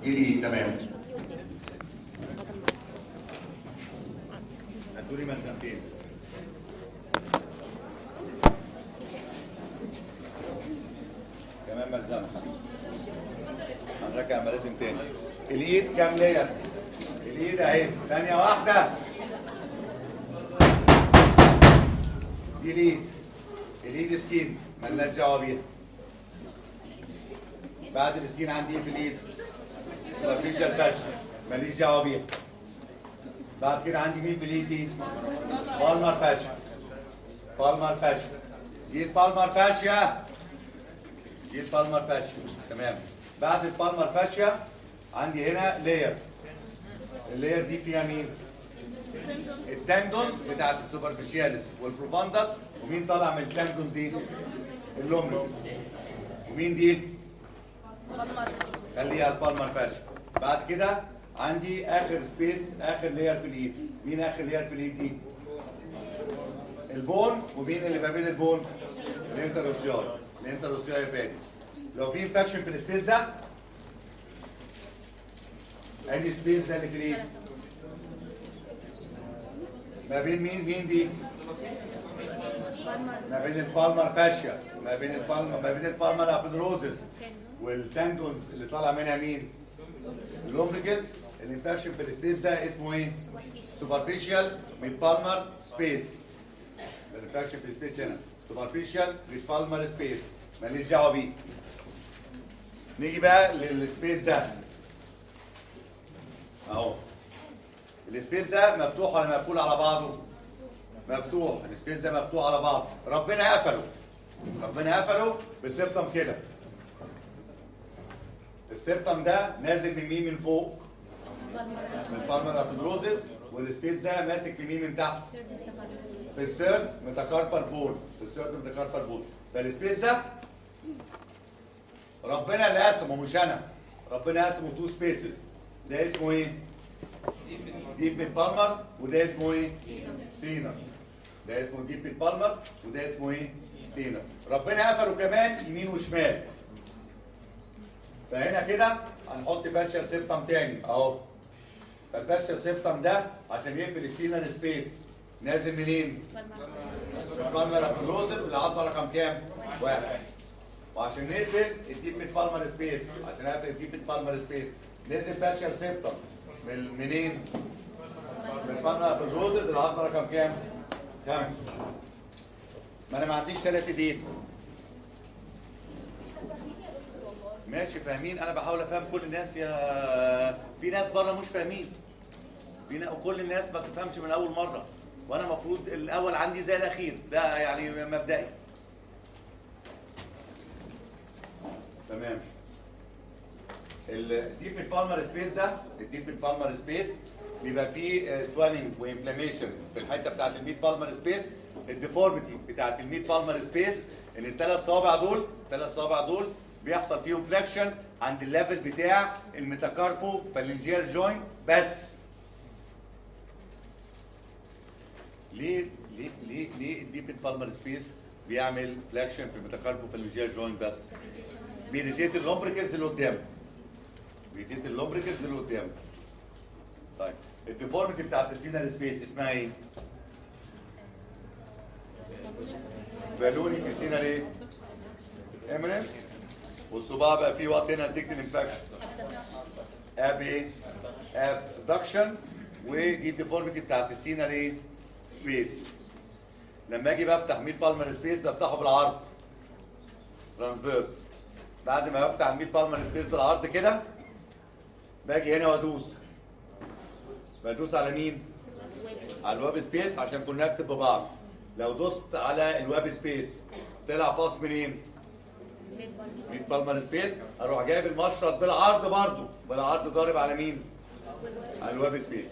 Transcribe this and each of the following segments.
ديليت تمام هاتولي ملزمتين كمان ملزمة هنرجع ملازم تاني الايد كام لير الايد اهي ثانية واحدة دي الايد الايد سكين مالناش دعوة بيها بعد السكين عندي ايه في الايد مفيش الفش ماليش دعوة بيها بعد كده عندي مين في الايد دي بالمر فاشيا بالمر فاشيا دي البالمر فاشيا دي البالمر فاشيا تمام بعد البالمر فاشيا عندي هنا لاير اللاير دي فيها مين التندونز بتاعت السوبرفيشياليس والبروفاندس ومين طالع من التندونز دي اللومبري ومين دي خليها البالمر فاشيا بعد كده عندي اخر سبيس اخر لاير في الايد مين اخر لاير في الايد دي البون ومين اللي ما بين البون الانتروسياي الانتروسياي فادي لو في انفكشن في السبيس ده ادي سبيس ده اللي في الايد ما بين مين مين دي ما بين البالمر فاشيا ما بين البالمر ما بين البالمر ابيدروزز والتندونز اللي طالع منها مين اللومبريكلز الانفكشن في السبيس ده اسمه ايه سوبرفيشال ميد بالمر سبيس الانفكشن في السبيس هنا سوبرفيشال ميد بالمر سبيس ماليش دعوه بيه نيجي بقى للسبيس ده اهو السبيس ده مفتوح ولا مقفول على بعضه مفتوح السبيس ده مفتوح على بعض ربنا قفله ربنا قفله بسيبتم كده السيبتم ده نازل من مين من فوق من بالمر ابيدروزس والسبيس ده ماسك في مين من تحت في السيرد متكربر بول في السيرد متكربر بول فالسبيس ده ربنا اللي قسمه مش انا ربنا قسمه تو سبيسز ده اسمه ايه ديب من بالمر وده اسمه ايه سينر ده اسمه ديب من بالمر وده اسمه ايه سينر ربنا قفله كمان يمين وشمال فهنا كده هنحط باشر سيبتم تاني اهو فالباشر سيبتم ده عشان يقفل السينر سبيس نازل منين؟ بالمر ابروزل العظمه رقم كام؟ واحد وعشان نقفل الديب من بالمر سبيس عشان اقفل الديب من بالمر سبيس نزل باشر سيبتم من منين؟ من بالمر ابروزل العظمه رقم كام؟ خمسه ما انا ما عنديش ثلاث ايدين ماشي فاهمين انا بحاول افهم كل الناس يا في ناس بره مش فاهمين في نا- وكل الناس ما بتفهمش من اول مره وانا المفروض الاول عندي زي الاخير ده يعني مبدئي تمام الديب بالمر سبيس ده الديب بالمر سبيس بيبقى فيه سوالينج وانفلاميشن في الحته بتاعت الميت بالمر سبيس الديفورميتي بتاعت الميت بالمر سبيس ان الثلاث صوابع دول الثلاث صوابع دول بيحصل فيهم فليكشن عند الليفل بتاع الميتاكاربو فالنجيال جوينت بس ليه ليه ليه ليه الديب بالمر سبيس بيعمل فليكشن في الميتاكاربو فالنجيال جوينت بس بيريتيت اللومبريكلز اللي قدام بيريتيت اللومبريكلز اللي قدام طيب الديفورميتي بتاعت السينال سبيس اسمها ايه؟ بالوني في سينال ايه؟ اميننس والصباع بقى فيه وقت هنا تكتن انفكشن اب ايه؟ ابدكشن ودي الديفورميتي بتاعت السينال ايه؟ سبيس لما اجي بفتح ميد بالمر سبيس بفتحه بالعرض ترانسفيرس بعد ما بفتح الميد بالمر سبيس بالعرض كده باجي هنا وادوس بدوس على مين؟ على الويب سبيس عشان كونكت ببعض لو دوست على الويب سبيس طلع باص منين؟ ميد بالمر سبيس اروح جايب المشرط بالعرض برضه بالعرض ضارب على مين؟ على الويب سبيس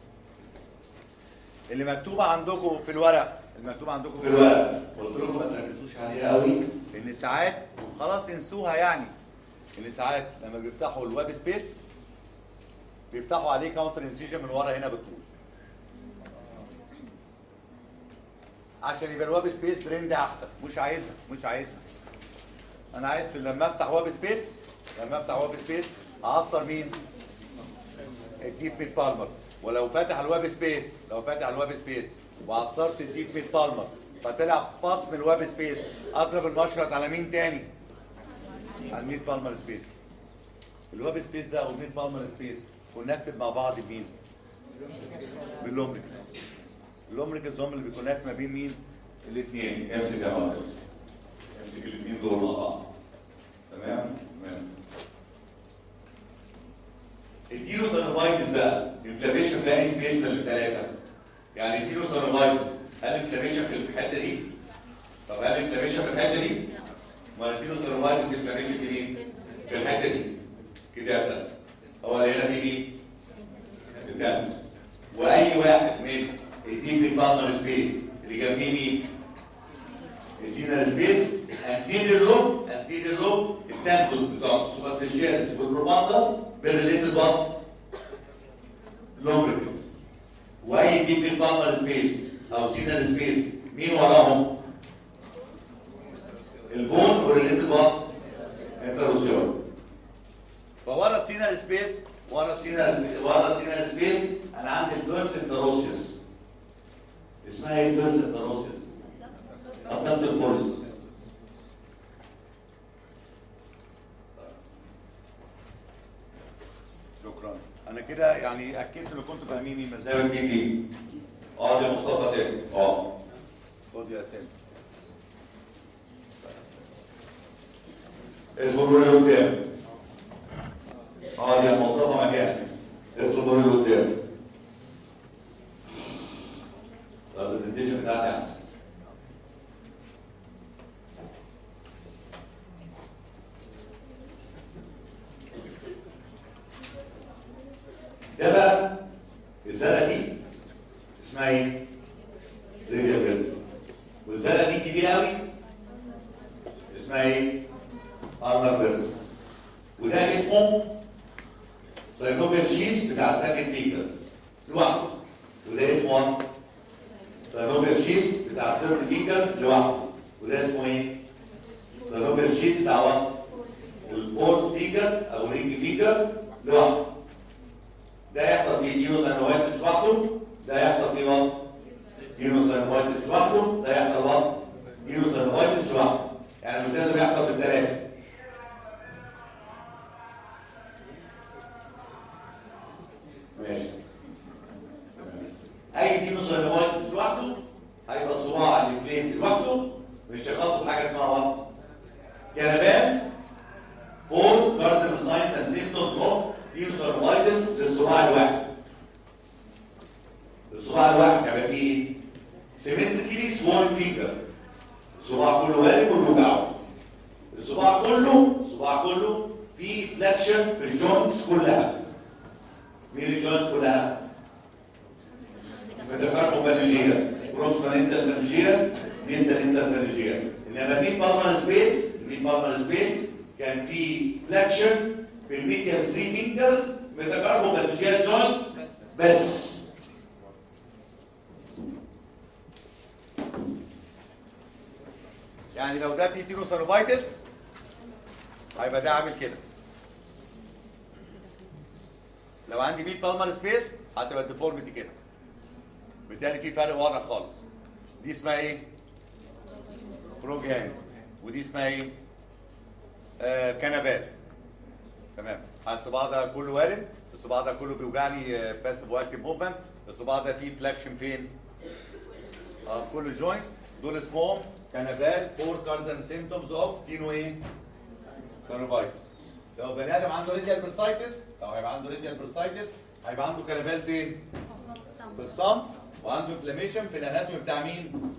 اللي مكتوبه عندكم في الورق المكتوبه عندكم في الورق قلت لكم ما تركزوش عليها قوي ان ساعات خلاص انسوها يعني ان ساعات لما بيفتحوا الويب سبيس بيفتحوا عليه كاونتر انسيجن من ورا هنا بالطول عشان يبقى الويب سبيس ترند احسن مش عايزها مش عايزها انا عايز في لما افتح ويب سبيس لما افتح ويب سبيس هعصر مين الديب ميد بالمر ولو فتح الويب سبيس لو فتح الويب سبيس وعصرت الديب ميد بالمر فطلع باص من الويب سبيس اضرب المشرط على مين تاني على الميد بالمر سبيس الويب سبيس ده والميد بالمر سبيس كونكتد مع بعض بمين باللومريكس اللومريكس هم اللي بيكونكت ما بين مين الاثنين امسك يا مهندس امسك الاثنين دول مع بعض تمام تمام اديله سينوفايتس بقى انفلاميشن في انهي سبيس من الثلاثه يعني اديله سينوفايتس هل انفلاميشن في الحته دي طب هل انفلاميشن في الحته دي ما اديله سينوفايتس انفلاميشن في مين في الحته دي كده يبدا هو هنا في مين الدم واي واحد من الديب بالبارتنر سبيس اللي جنبيه مين السينال سبيس انتيريور لوب انتيريور لوب التانكوس بتاع السوبرفيشالس والروماتس بالريليتد وات لومبريكس واي ديب بالبارتنر سبيس او سينال سبيس مين وراهم البون والريليتد وات انتروسيون فورا السينال سبيس ورا السينال ورا السينال سبيس انا عندي الفيرس انتروسيوس اسمها ايه الفيرس انتروسيوس قدمت الكورس شكرا انا كده يعني اكدت ان كنتوا فاهميني من زي ما بتيجي اه يا مصطفى تاني اه خد يا سامي اصبروا لي قدام اه يا مصطفى مكان اصبروا لي قدام البرزنتيشن بتاعتي احسن ده بقى الزرقاء دي اسمها ايه؟ ريديال بيرس والزرقاء دي كبيره قوي اسمها ايه؟ ارنر بيرس وده اسمه سايكوبيال تشيز بتاع السكند فيكر لوحده وده اسمه ايه؟ سايكوبيال تشيز بتاع السيرد فيكر لوحده وده اسمه ايه؟ سايكوبيال تشيز بتاع وات؟ الفورس فيكر او رينج فيكر لوحده ده يحصل فيه دينوساينوفايتس لوحده ده يحصل فيه وات دينوساينوفايتس لوحده ده يحصل وات دينوساينوفايتس لوحده يعني المتازم بيحصل في الثلاثه ماشي اي دينوساينوفايتس لوحده هيبقى الصباع الانفليم لوحده بيشخصوا بحاجه اسمها وات جلبان فور كاردينال ساينز اند سيمبتومز اوف دينوساينوفايتس للصباع الواحد الصباع الواحد هيبقى فيه ايه؟ سيمتريكلي سوون فينجر الصباع كله وارم وبيوجعه الصباع كله الصباع كله فيه فلاكشن في الجوينتس كلها مين الجوينتس كلها؟ ميتاكاربوفالجيا بروكسمان انترفالجيا دينتال انترفالجيا انما مين بالمر سبيس مين بالمر سبيس كان في فلاكشن في الميديال 3 فينجرز ميتاكاربوفالجيا جوينت بس يعني لو ده فيه تيروسانوفايتس هيبقى ده عامل كده لو عندي 100 بالمر سبيس هتبقى الديفورميتي كده بالتالي في فرق واضح خالص دي اسمها ايه؟ بروج هاند ودي اسمها ايه؟ آه كنبال تمام الصباع ده كله وارم الصباع ده كله بيوجعني باسيف واكتيف موفمنت الصباع ده فيه فلاكشن فين؟ اه كل الجوينتس دول اسمهم كنبال فور كاردن سيمتومز اوف تينو ايه؟ سانوفايتس لو بني ادم عنده ريديال برسايتس او هيبقى عنده ريديال برسايتس هيبقى عنده كنبال فين؟ في الصم وعنده انفلاميشن في الاناتومي بتاع مين؟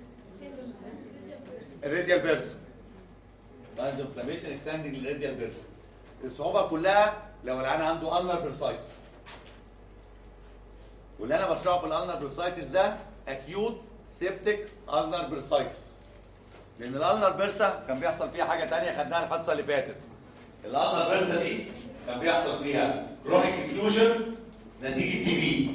الراديال بيرسون عنده انفلاميشن اكستندنج للراديال بيرسون الصعوبه كلها لو العيان عنده النر برسايتس واللي انا بشرحه في الالنر برسايتس ده اكيوت سيبتيك النر برسايتس لان الالنر بيرسا كان بيحصل فيها حاجه ثانيه خدناها الحصه اللي فاتت الالنر بيرسا دي كان بيحصل فيها كرونيك انفيوجن نتيجه تي بي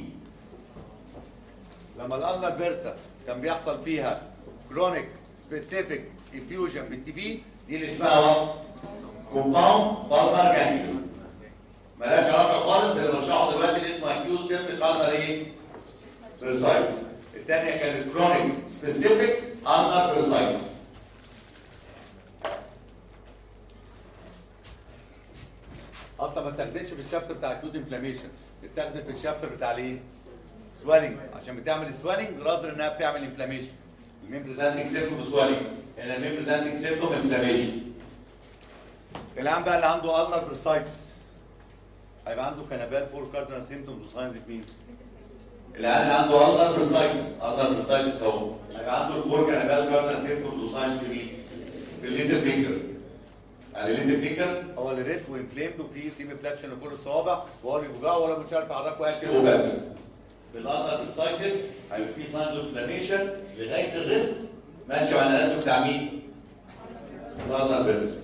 لما الالنر بيرسا كان بيحصل فيها كرونيك سبيسيفيك انفيوجن بالتي بي دي اللي اسمها وات كومباوند بالمر جانجليون مالهاش علاقه خالص باللي بشرحه دلوقتي اللي اسمه اكيوت سيرت قلنا ايه؟ بريسايتس الثانيه كانت كرونيك سبيسيفيك انر بريسايتس اصلا ما اتاخدتش في الشابتر بتاع اكيوت انفلاميشن اتاخدت في الشابتر بتاع الايه؟ سويلنج عشان بتعمل سويلنج رازر انها بتعمل انفلاميشن المين بريزنتنج سيمتوم سويلنج هنا المين بريزنتنج سيمتوم انفلاميشن العيان بقى اللي عنده النر بريسايتس هيبقى عنده كنبال فور كاردينال سيمتومز وساينز مين؟ العيان اللي عنده النر بريسايتس النر بريسايتس اهو هيبقى عنده الفور كنبال كاردينال سيمتومز وساينز في مين؟ في الليتل فينجر يعني الليتل فينجر هو اللي ريد وانفليمد وفيه سيمي فلاكشن لكل الصوابع وهو اللي بيوجعه ولا مش عارف يحركه قاعد كده وبس بالالنر بريسايتس هيبقى فيه ساينز اوف انفلاميشن لغايه الريست ماشي على الاناتوم بتاع مين؟ الالنر بريسايتس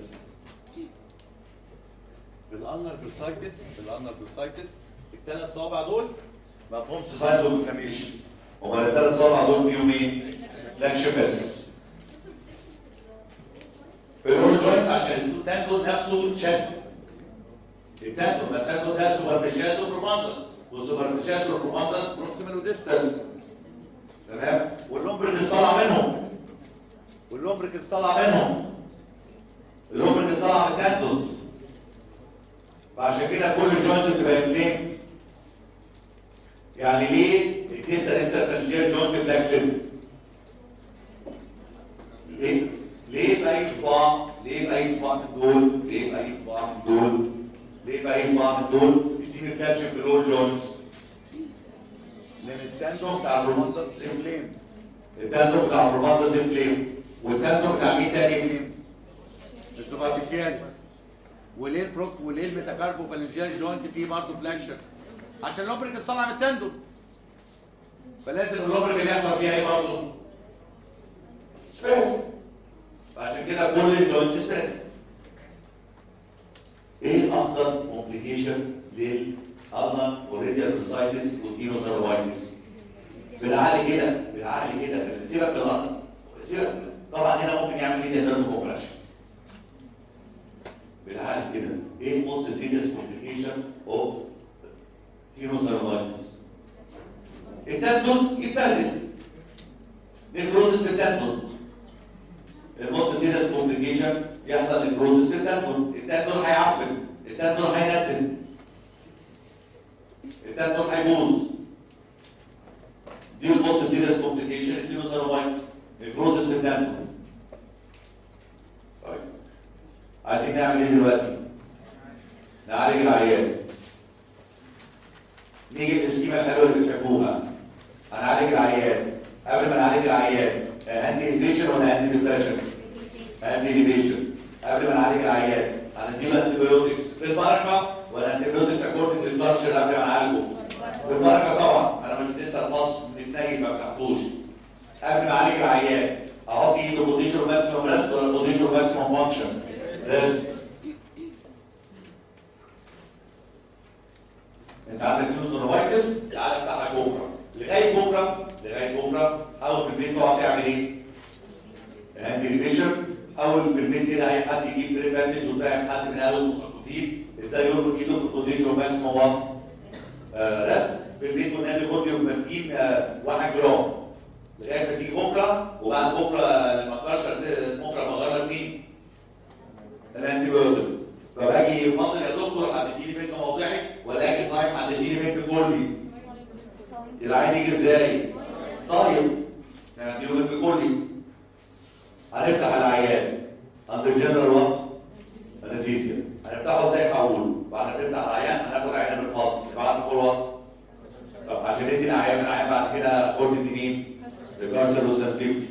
بالالنر بريسايتس بالالنر بريسايتس الثلاث صوابع دول ما فيهمش ساينز اوف انفلاميشن امال الثلاث صوابع دول فيهم ايه؟ فلاكشن بس الرول جوينتس عشان التاندون نفسه شد التاندون ما التاندون ده سوبرفيشياس وبروفاندس والسوبرفيشياس وبروفاندس بروكسيمال وديستال تمام واللومبريكس طالع منهم واللومبريكس طالع منهم اللومبريكس طالع من التاندونز فعشان كده كل الجوينتس بتبقى انفليمد يعني ليه التنتر انترفالجيال جوينت فلاكسد ليه ليه باي صباع ليه باي صباع من دول ليه باي صباع من دول ليه باي صباع من دول يسيب فلاكشن في الاول جوينتس لان التندون بتاع البروماندس انفليم التندون بتاع البروماندس انفليم والتندون بتاع مين تاني انفليم السوبرفيشيال وليه البروك وليه الميتاكاربو فالنجيال جوينت فيه برضه فلاكشن عشان اللوبريك طالع من التندون فلازم اللوبريك اللي يحصل فيها ايه برضه؟ سبيس فعشان كده كل الجوينتس سبيس ايه افضل كومبليكيشن للالنا والريديال بريسايتس والكينوسيرولايتس بالعقل كده بالعقل كده سيبك من الالنا سيبك طبعا هنا ممكن يعمل ايه نيرف كومبريشن بالعقل كده ايه موست سيريس كومبليكيشن اوف كينوسيرولايتس التندون يتبهدل نيكروزس في التندون الموست سيريس كومبليكيشن يحصل نيكروزس في التندون التندون هيعفن التندون هينتن التندون هيبوظ دي الموست سيريس كومبليكيشن الكينوسيرولايتس نيكروزس في التندون طيب عايزين نعمل ايه دلوقتي؟ نعالج العيان نيجي السكيمه الحلوه اللي بتحبوها هنعالج العيان قبل ما نعالج العيان هندي ديفيشن ولا هندي ديبريشن؟ هندي ديفيشن قبل ما نعالج العيان هنديله انتيبيوتكس بالبركه ولا انتيبيوتكس اكوردنج للكالتشر قبل ما نعالجه؟ بالبركه طبعا انا مش لسه الباص متنيل ما فتحتوش قبل ما اعالج العيان احط ايده بوزيشن ماكسيموم ريست ولا بوزيشن ماكسيموم فانكشن؟ ريست انت عندك كيلوسونوفايتس تعالى افتحها بكره لغايه بكره لغايه بكره حاول في البيت تقعد تعمل ايه؟ هاند ريفيجن حاول في البيت كده اي حد يجيب بري باندج وفاهم حد من اهل المثقفين ازاي يربط ايده في البوزيشن ماكسيموم 1 آه رد في البيت والنبي خد يوم مكين آه 1 جرام لغايه ما تيجي بكره وبعد بكره لما تكرشر بكره بغير مين؟ الانتيبيوتيك فباجي يفضل يا دكتور هتديني بنك موضعي ولا اجي صايم هتديني بنك كلي العين يجي ازاي؟ صايم يعني هديله بنك كلي هنفتح العيان عند الجنرال وقت انستيزيا هنفتحه ازاي هقول بعد ما نفتح العيان هناخد عينه بالقص بعد فول وقت طب عشان ندي العيان من العيان بعد كده كل دي مين؟ الكالتشر والسنسيفتي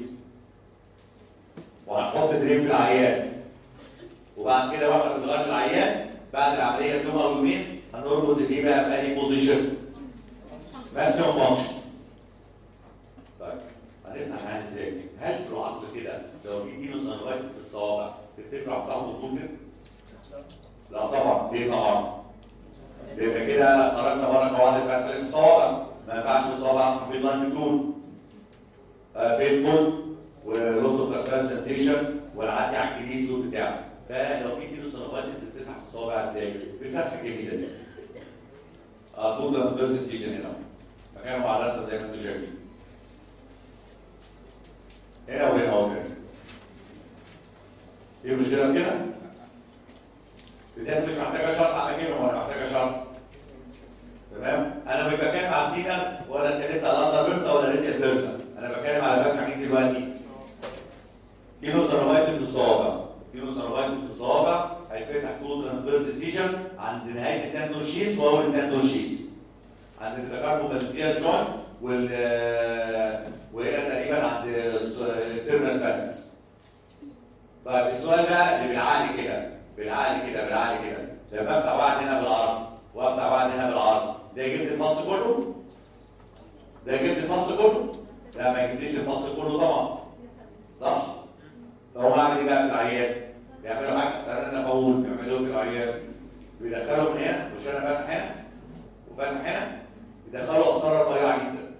وهنحط دريم في العيان وبعد كده واحنا بنغير العيان بعد العمليه بيوم او يومين هنربط الايه بقى في انهي بوزيشن ماكسيموم فانكشن طيب هنفتح العيان ازاي؟ هل بالعقل كده لو في تينوس انفايتس في الصوابع تفتكروا هفتحوا بالطول كده؟ لا طبعا ليه طبعا؟ لان كده خرجنا بره قواعد الفتح الصوابع ما ينفعش الصوابع في البيت لاين بالطول بينفول ولوس اوف سنسيشن ونعدي على الكريسو بتاعه فلو في كيلو سنوفاتس بتفتح الصوابع ازاي؟ بفتح جميل اه طول ترانسفيرس سيجن هنا مكانه على الرسمه زي ما انتم شايفين هنا وهنا اهو كده ايه المشكله في كده؟ بالتالي مش محتاجه شرط اماكنهم ولا محتاجه شرط تمام انا مش بتكلم على السينا ولا اتكلمت على الاندر بيرسا ولا ريتيال بيرسا انا بتكلم على فتحه مين دلوقتي كيلو سيرفايتس في الصوابع كيلو سيرفايتس في الصوابع هيتفتح طول ترانسفيرس سيجن عند نهايه التندون شيس واول التندون شيس عند التكاربوفالجيال جوين وال وهنا تقريبا عند التيرنال فالنس طيب السؤال بقى اللي بالعقل كده بالعقل كده بالعقل كده لما افتح واحد هنا بالعرض وافتح واحد هنا بالعرض ده جبت المص كله ده جبت المص كله لا ما جبتش المص كله طبعا صح فهو بعمل ايه بقى في العيان بيعملوا حاجه انا بقول بيعملوا في العيان بيدخلوا من هنا مش انا فاتح هنا وفاتح هنا يدخلوا اخطار رفيعه جدا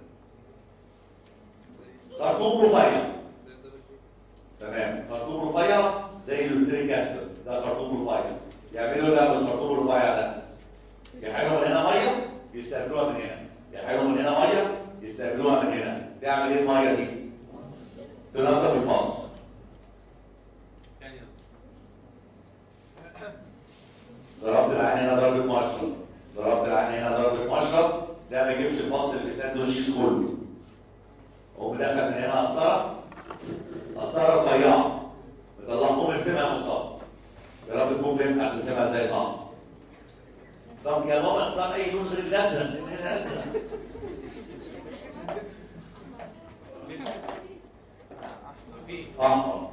خرطوم رفيع تمام خرطوم رفيع زي الالكتريك كاستر ده خرطوم رفيع يعملوا ايه بقى بالخرطوم الرفيع ده يحلوا من هنا ميه يستقبلوها من هنا يحلوا من هنا ميه يستقبلوها من هنا تعمل ايه الميه دي تنظف الباص ضربت العين هنا ضربة مشرط ضربت العين هنا ضربة مشرط ده ما يجيبش الباص اللي في التندوشيس كله هو مدخل من هنا قطرة قطرة رفيعة بيطلعهم ارسمها يا مصطفى يا رب تكون فهمت هترسمها ازاي صح طب يا ماما اختار اي لون غير الازرق لان هنا ازرق احمر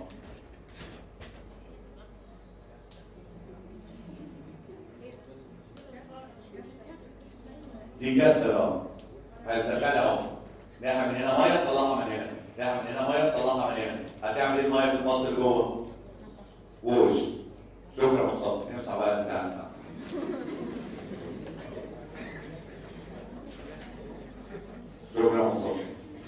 دي جذر اهو هتدخلها اهو ناحيه من هنا ميه تطلعها من هنا ناحيه من هنا ميه تطلعها من هنا هتعمل ايه الميه في الباص اللي جوه ووش شكرا يا مصطفى امسح بقى البتاع بتاعك شكرا يا مصطفى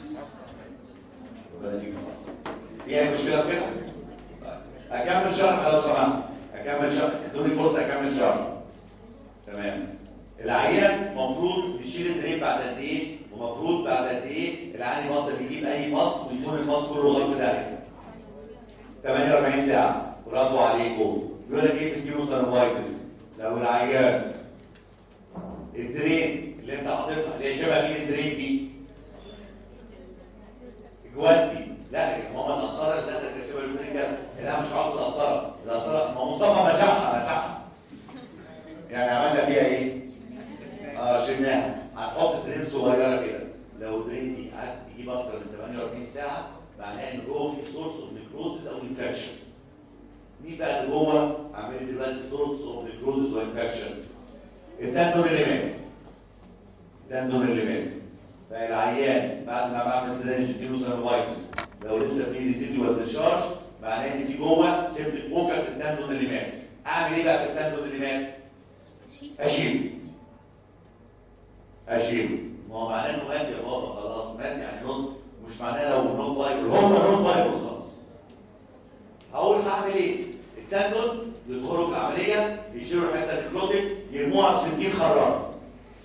ربنا يديك الصحة في اي مشكله في كده؟ اكمل شرح لو سمحت اكمل شرح ادوني فرصه اكمل شرح تمام العيان المفروض يشيل الدريب بعد قد ايه ومفروض بعد قد ايه العيان يبطل يجيب اي باص ويكون الباص كله غلط في داهيه 48 ساعه برافو عليكم بيقول لك ايه في الكيلو سيرفايتس لو العيان الدرين اللي انت حاططها اللي هي شبه مين الدرين دي جوانتي لا يا ماما القسطره اللي انت كانت شبه الدرين كده لا مش عقد القسطره القسطره ما مصطفى مسحها مسحها يعني عملنا فيها ايه؟ اه شلناها هنحط درين صغيره كده لو الدرين دي قعدت تجيب اكتر من 48 ساعه معناها ان جوه في سورس اوف نيكروزز او انفكشن مين بقى اللي جوه عمليه دلوقتي سورس اوف نيكروزز وانفكشن التندون الليمات التندون الليمات فالعيان بعد ما بعمل درينج اديله سيرفايتس لو لسه في ريزيديوال ديشارج معناه ان في جوه سيبتك فوكس التندون الليمات اعمل ايه بقى في التندون الليمات؟ اشيله اشيله ما هو معناه انه مات يا بابا خلاص مات يعني نوت مش معناه لو نوت فايبر هم نوت فايبر خلاص هقول هعمل ايه؟ التندون يدخلوا في العمليه يشيلوا الحته الكلوتيك يرموها في 60 خراره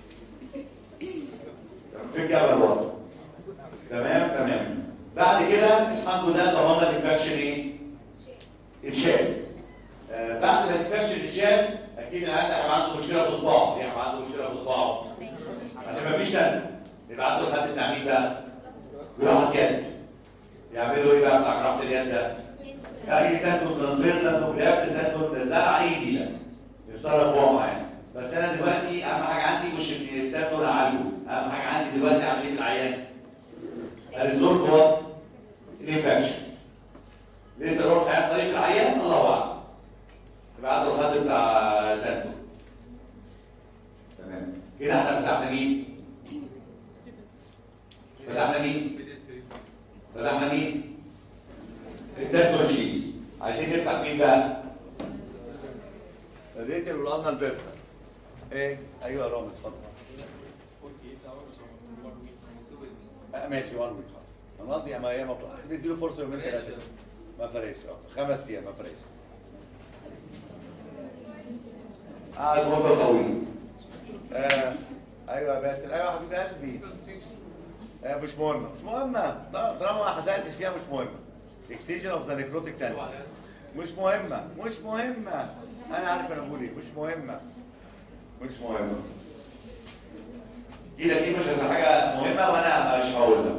في الجبل ورا تمام تمام بعد كده الحمد لله ضمننا الانفكشن ايه؟ اتشال آه بعد ما الانفكشن اتشال اكيد العيان ده هيبقى عنده مشكله في صباعه هيبقى عنده مشكله في صباعه عشان ما فيش تندون يبعت له حد بتاع مين بقى؟ جراحه يد يعملوا ايه بقى بتاع جراحه اليد ده؟ اي تندون ترانسفير تندون بلافت تندون زرع اي دي لا يتصرف هو معانا بس انا دلوقتي اهم حاجه عندي مش ان التندون اعالجه اهم حاجه عندي دلوقتي اعمل ايه في العيان؟ الريزولف وات؟ الانفكشن ليه تروح هيحصل ايه في العيان؟ الله اعلم ابعت له الحد بتاع تندون تمام كده احنا فتحنا مين؟ فتحنا مين؟ فتحنا مين؟ التندون شيز عايزين نفتح مين بقى؟ الريتل والالنا البيرسا ايه؟ ايوه يا رامز اتفضل 48 hours or one week آه، ماشي وان ويك خلاص انا قصدي اما هي المفروض نديله فرصه يومين ثلاثه ما فرقش اه خمس ايام ما فرقش قعد مده طويله آه ايوه يا باسل ايوه يا حبيب قلبي آه، مش مهمه مش مهمه طالما طالما ما حزقتش فيها مش مهمه اكسجين اوف ذا نيكروتيك تاني مش مهمه مش مهمه انا عارف انا بقول ايه مش مهمه مش مهمه ايدك دي مش هتبقى حاجه مهمه وانا مش هقولها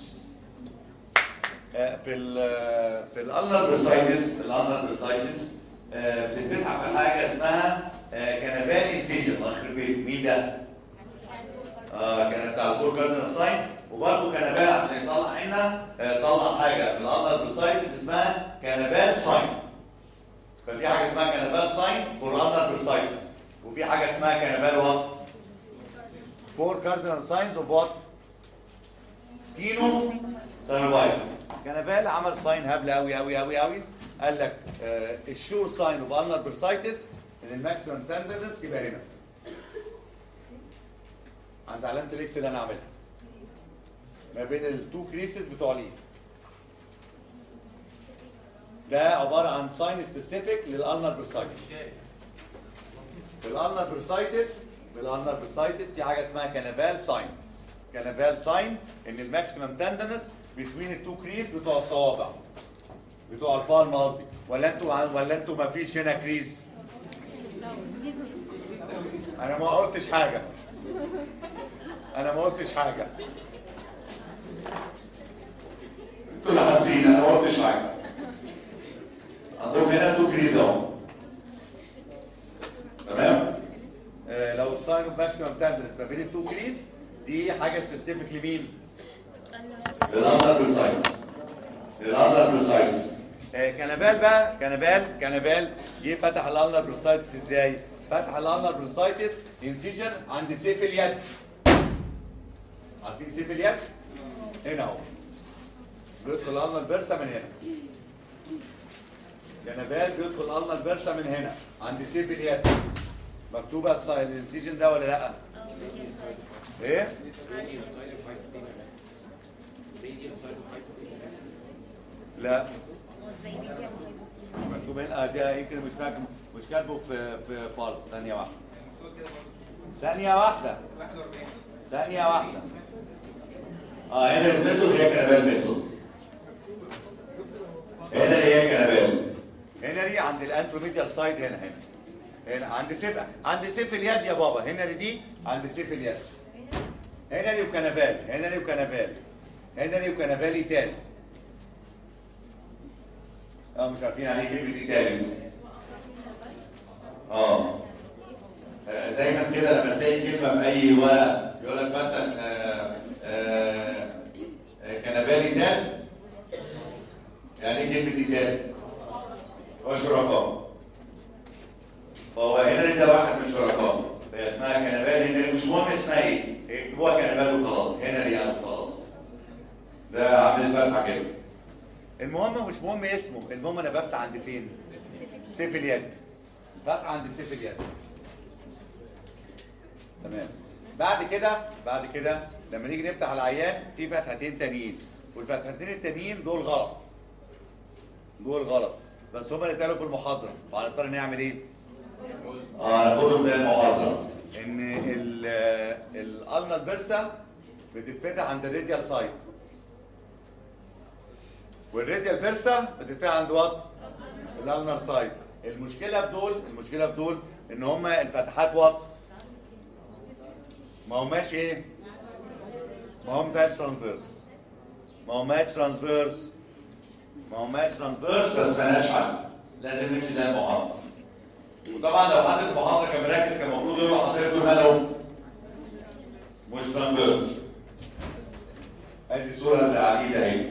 آه، في ال في الالنر بريسايتس في الالنر بريسايتس بتتفتح بحاجه اسمها كنبال انسيجن الله يخرب بيت مين ده؟ اه كان بتاع الفور كاردينال ساين وبرضه كنبال عشان يطلع عنا آه، طلع حاجه في الالنر بريسايتس اسمها كنبال ساين ففي حاجه اسمها كنبال ساين فور الالنر بريسايتس وفي حاجه اسمها كنبال وات؟ فور كاردينال ساينز اوف وات؟ تينو سيرفايفز كنبال عمل ساين هبل قوي قوي قوي قوي قال لك آه الشور ساين اوف النر برسايتس ان الماكسيمم تندرنس يبقى هنا عند علامه الاكس اللي انا عاملها ما بين التو كريسز بتوع الايد ده عباره عن ساين سبيسيفيك للالنر برسايتس في الالنر برسايتس في الالنر برسايتس في حاجه اسمها كنبال ساين كنبال ساين ان الماكسيمم تندنس بين التو كريس بتوع الصوابع بتوع البالم قصدي ولا انتوا ولا انتوا ما فيش هنا كريس انا ما قلتش حاجه انا ما قلتش حاجه انتوا اللي حاسين انا ما قلتش حاجه عندهم هنا تو كريس اهو تمام آه لو الساين اوف ماكسيمم تندنس ما بين التو كريس دي حاجه سبيسيفيك لمين؟ للاندر بريسايتس للاندر بريسايتس كنبال بقى كنبال كنبال جه فتح الاندر بريسايتس ازاي؟ فتح الاندر بريسايتس انسيجن عند سيف اليد عارفين سيف اليد؟ هنا اهو بيدخل الاندر بيرسا من هنا كنبال بيدخل الاندر بيرسا من هنا عند سيف اليد مكتوبه السا- الانسيجن ده ولا لا؟ ايه؟ لا مش مكتوب هنا اه ده يمكن مش فاكر مش كاتبه في في فالس ثانية واحدة ثانية واحدة ثانية واحدة اه هنا الميثود هي كنبال ميثود هنا هي كنبال هنا دي عند الانتروميديال سايد هنا هنا هنا عند سيف عند سيف اليد يا بابا هنا دي عند سيف اليد هنا دي وكنبال هنا دي وكنبال هنا دي وكنبال ايه تاني اه مش عارفين يعني ايه كلمه ايطالي اه آه، دايما كده لما تلاقي كلمه في اي ورق يقول لك مثلا آه، آه، آه، كنبالي ايطال يعني ايه كلمه ايطالي؟ هو شركاء فهو هنا ده واحد من شركاء فهي اسمها كنبال هنا مش مهم اسمها ايه اكتبوها كنبال وخلاص هنا دي ألف خلاص ده عامل فتحه كده المهم مش مهم اسمه المهم انا بفتح عند فين سيف اليد فتح عند سيف اليد تمام بعد كده بعد كده لما نيجي نفتح العيان في فتحتين تانيين والفتحتين التانيين دول غلط دول غلط بس هما اللي اتقالوا في المحاضره فهنضطر نعمل ايه؟ اه ناخدهم زي المحاضره ان الالنا البرسا بتتفتح عند الراديال سايد والراديال بيرسا بتتفتح عند وات الالنر سايد المشكله في دول المشكله في دول ان هما الفتحات وات ما هماش ايه ما هماش ترانسفيرس ما هماش ترانسفيرس ما هماش ترانسفيرس بس مالهاش حل لازم نمشي زي المحاضره وطبعا لو حد في المحاضره كان مركز كان المفروض يقول لحضرتك دول مالهم مش ترانسفيرس ادي الصوره اللي على الايد اهي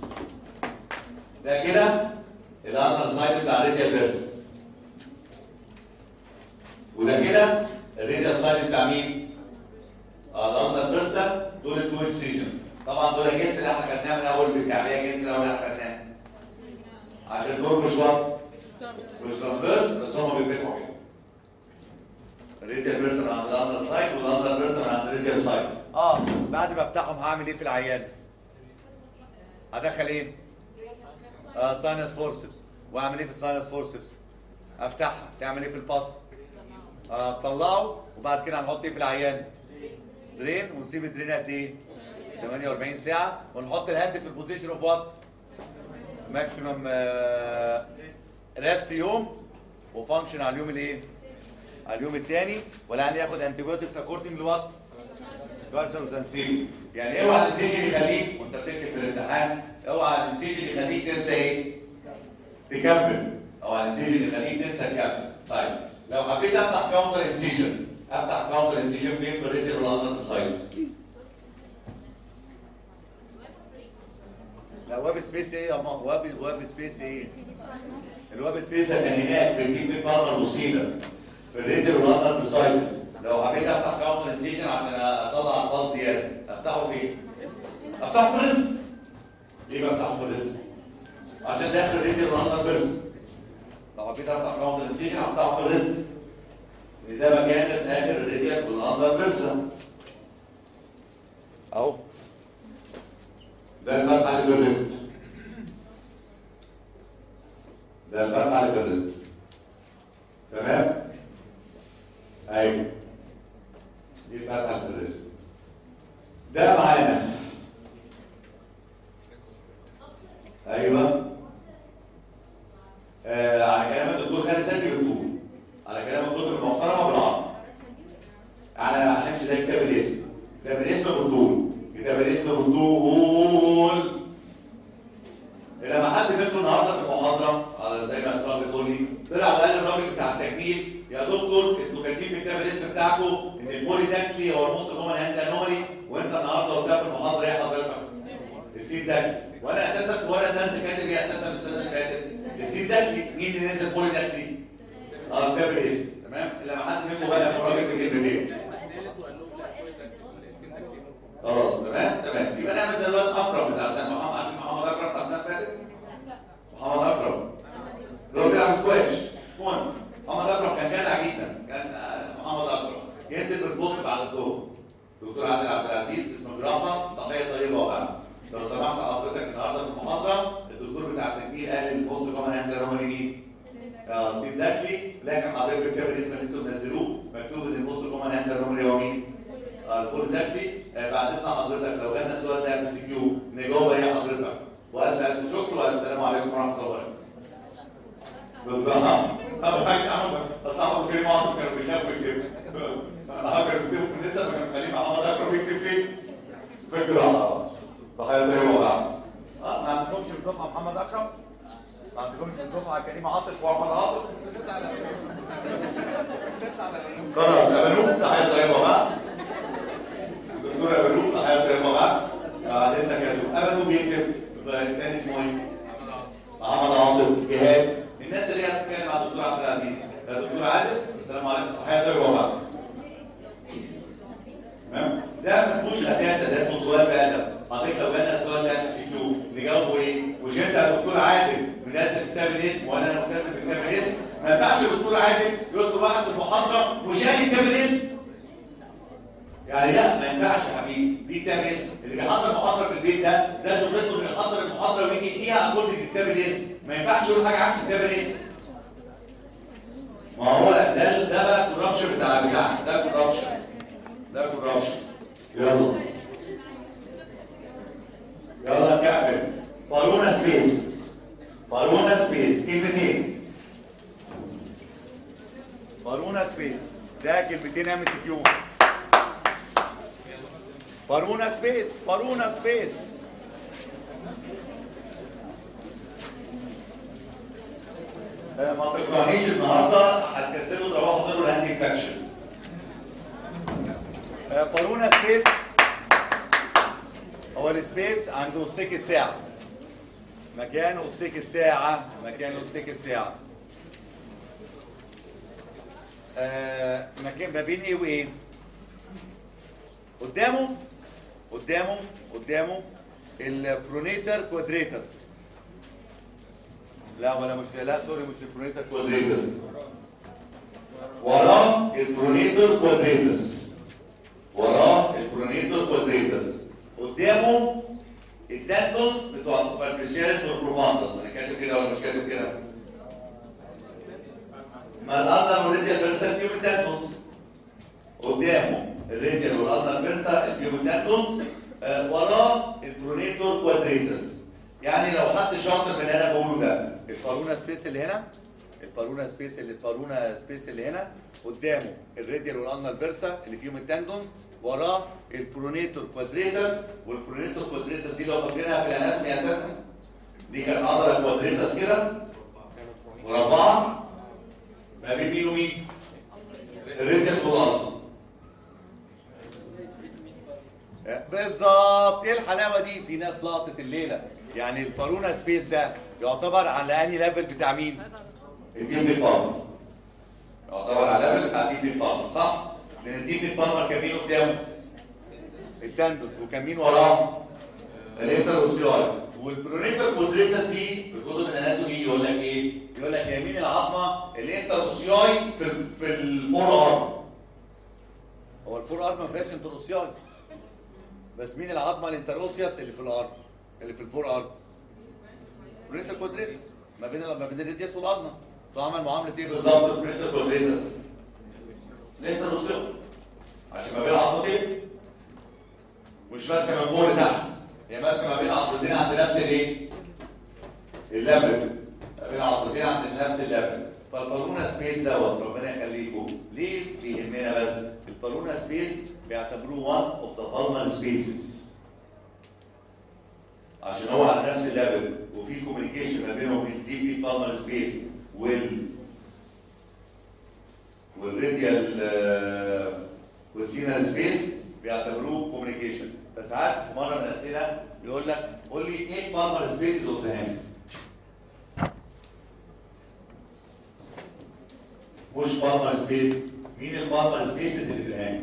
ده كده الانر سايد بتاع الراديال بيرسون وده كده الراديال سايد بتاع مين؟ اه الانر بيرسون دول التو انسيجن طبعا دول الجنس اللي احنا خدناه من اول بتاع اللي هي الجنس اللي احنا خدناه عشان دول مش وات مش ترانسفيرس بس هم بيفتحوا كده الراديال بيرسون عند الانر سايد والانر بيرسون عند الراديال سايد اه بعد ما افتحهم هعمل ايه في العيان؟ هدخل ايه؟ آه ساينس فورسبس واعمل ايه في الساينس فورسبس افتحها تعمل ايه في الباص آه طلعه وبعد كده هنحط ايه في العيان درين ونسيب الدرين قد ايه 48 ساعه ونحط الهاند في البوزيشن اوف وات ماكسيمم ريست يوم وفانكشن على اليوم الايه على اليوم الثاني ولا ياخد انتي بايوتكس اكوردنج لوات كارسون سنسيتي يعني اوعى الانسيجن يخليك وانت بتكتب في الامتحان اوعى الانسيجن يخليك تنسى ايه تكمل اوعى الانسيجن يخليك تنسى تكمل طيب لو حبيت افتح كاونتر انسيجن افتح كاونتر انسيجن فين في الريتر والاندر سايز لا ويب سبيس ايه يا ماما ويب ويب سبيس ايه الويب سبيس ده كان هناك في الكيب بارتنر بوسيلر في الريتر والاندر سايز لو حبيت افتح كاونتر انسيجن عشان اطلع الباص زياده افتحه فين؟ افتحه في الريست ليه بفتحه في الريست؟ عشان داخل الريتر والاندر بيرسون لو حبيت افتح كاونتر انسيجن افتحه في الريست ده مكان اخر الريتر والاندر بيرسون اهو ده الفتحه اللي في الريست ده الفتحه اللي في الريست تمام؟ ايوه دي الفتحه اللي في الريست ده معانا ايوه آه على كلام الدكتور خالد زكي بالطول على كلام الدكتور المحترمه بالعرض على هنمشي زي كتاب الاسم كتاب الاسم بالطول كتاب الاسم بالطول لما حد منكم النهارده في المحاضره آه، زي ما اسراء بتقول لي طلع وقال للراجل بتاع التجميل يا دكتور انتوا كاتبين في كتاب الاسم بتاعكم ان البولي داكلي هو الموست كومن هاند انومالي وانت النهارده قدام في المحاضره ايه حضرتك؟ السين داكلي وانا اساسا في ورقه الدرس كاتب ايه اساسا في السنه اللي فاتت؟ السين داكلي مين اللي نزل بولي داكلي؟ اه كتاب الاسم تمام؟ لما حد منكم بقى في الراجل بكلمتين خلاص تمام تمام يبقى نعمل زي الواد اكرم بتاع سنه محمد عارفين محمد اكرم بتاع السنه اللي فاتت؟ محمد اكرم اللي هو بيلعب سكواش كون محمد اكرم كان جدع جدا كان آه، محمد اكرم ينزل بالبوست بعد الظهر دكتور عادل عبد العزيز اسمه جرافه تحيه طيبه وبعد لو سمحت حضرتك النهارده في المحاضره الدكتور بتاع التجميل قال البوست كمان عند روماني مين؟ آه، سيد داكلي لكن حضرتك في كتاب الاسم اللي انتم منزلوه مكتوب ان البوست كمان عند روماني هو مين؟ الكل داكلي آه، بعد اذن حضرتك لو جالنا السؤال ده ام سي كيو نجاوب ايه حضرتك؟ والف الف شكر والسلام عليكم ورحمه الله وبركاته. بالظبط اول حاجه عمل اصحاب الكريم عاطف كانوا بيخافوا يكتبوا اصحاب كانوا بيكتبوا في النساء فكانوا مخلين محمد اكرم يكتب فين؟ في القراءه صحيح ده هو بقى اه ما عندكمش في الدفعه محمد اكرم؟ ما عندكمش في الدفعه كريم عاطف واحمد عاطف؟ خلاص قبلوه تحيه طيبه بقى دكتور قبلوه تحيه طيبه بقى قعدتنا كده قبلوه بيكتب الثاني اسمه ايه؟ محمد عاطف جهاد الناس اللي هي بتتكلم مع الدكتور عبد العزيز يا دكتور عادل السلام عليكم تحيه طيبه بقى تمام ده ما اسموش اتاتا ده اسمه سؤال بادب حضرتك لو جالنا السؤال ده ام سي كيو نجاوبه ايه؟ مش انت يا دكتور عادل منزل كتاب الاسم وانا انا ملتزم بكتاب الاسم ما ينفعش الدكتور عادل يطلب واحد في المحاضره ومش قاري كتاب الاسم يعني لا ما ينفعش يا حبيبي دي كتاب اسم اللي بيحضر محاضره في البيت ده ده شغلته انه يحضر المحاضره ويجي يديها كل كتاب الاسم ما ينفعش يقول حاجه عكس كتاب الاسم ما هو ده ده بقى الكوربشن بتاع بتاعنا ده كوربشن ده كوربشن يلا يلا نكمل قانون سبيس قانون سبيس كلمتين قانون سبيس ده كلمتين ام سي كيو بارونا سبيس بارونا سبيس آه، ما تقنعنيش النهارده هتكسلوا تروحوا تقولوا الهاند انفكشن بارونا سبيس هو السبيس عند وسطيك الساعة مكان وسطيك الساعة مكان وسطيك الساعة آه مكان ما بين ايه وايه؟ قدامه قدامه قدامه البرونيتر كوادريتس لا ولا مش لا سوري مش البرونيتر كوادريتس وراه البرونيتر كوادريتس وراه البرونيتر كوادريتس قدامه الدانتوس بتوع السوبرفيشالس والبروفاندس انا كاتب كده ولا مش كاتب كده ما الالنر والريديال بيرسال فيهم الدانتوس قدامه الريديال والالنر بيرسال تندونز آه وراه البرونيتور كوادريتس يعني لو حد شاطر من اللي انا بقوله ده البارونا سبيس اللي هنا البارونا سبيس اللي البارونا سبيس اللي هنا قدامه الراديال والانال بيرسا اللي فيهم التندونز وراه البرونيتور كوادريتس والبرونيتور كوادريتس دي لو فاكرينها في الاناتومي اساسا دي كانت عضله كوادريتس كده مربعه ما بين مين ومين؟ الراديوس والارض بالظبط ايه الحلاوه دي في ناس لقطت الليله يعني البارونا سبيس ده يعتبر على انهي ليفل بتاع مين؟ الديب بيت بالمر يعتبر على ليفل بتاع الديب بيت بالمر صح؟ لان الديب بيت بالمر كان مين قدامه؟ التندوس وكان مين وراه؟ الانتروسيال والبرونيتال كودريتال دي في كتب الاناتومي يقول لك ايه؟ يقول لك يمين العظمه الانتروسياي في في الفور ارم هو الفور ارم ما فيهاش انتروسياي بس مين العظمه الانتروسياس اللي في الارم اللي في الفور ارم برونيتال كودريتس ما بين ما بين الريديوس والارم ده عمل معامله ايه بالظبط البرونيتال كودريتس الانتروسياي عشان ما بين عظمتين مش ماسكه من فوق لتحت هي ماسكه ما بين عضلتين عند نفس الايه؟ الليفل ما بين عضلتين عند نفس الليفل فالبالونا سبيس دوت ربنا يخليكم ليه بيهمنا بس؟ البالونا سبيس بيعتبروه one of the palmar spaces عشان هو على نفس الليفل وفي كوميونيكيشن ما بينهم وبين الديب بي بالمر سبيس وال والراديال والسينال سبيس بيعتبروه كوميونيكيشن فساعات في مره من الاسئله يقول لك قول لي ايه البالمر سبيسز اوف ذا هاند مش بالمر سبيس مين البالمر سبيسز اللي في الهاند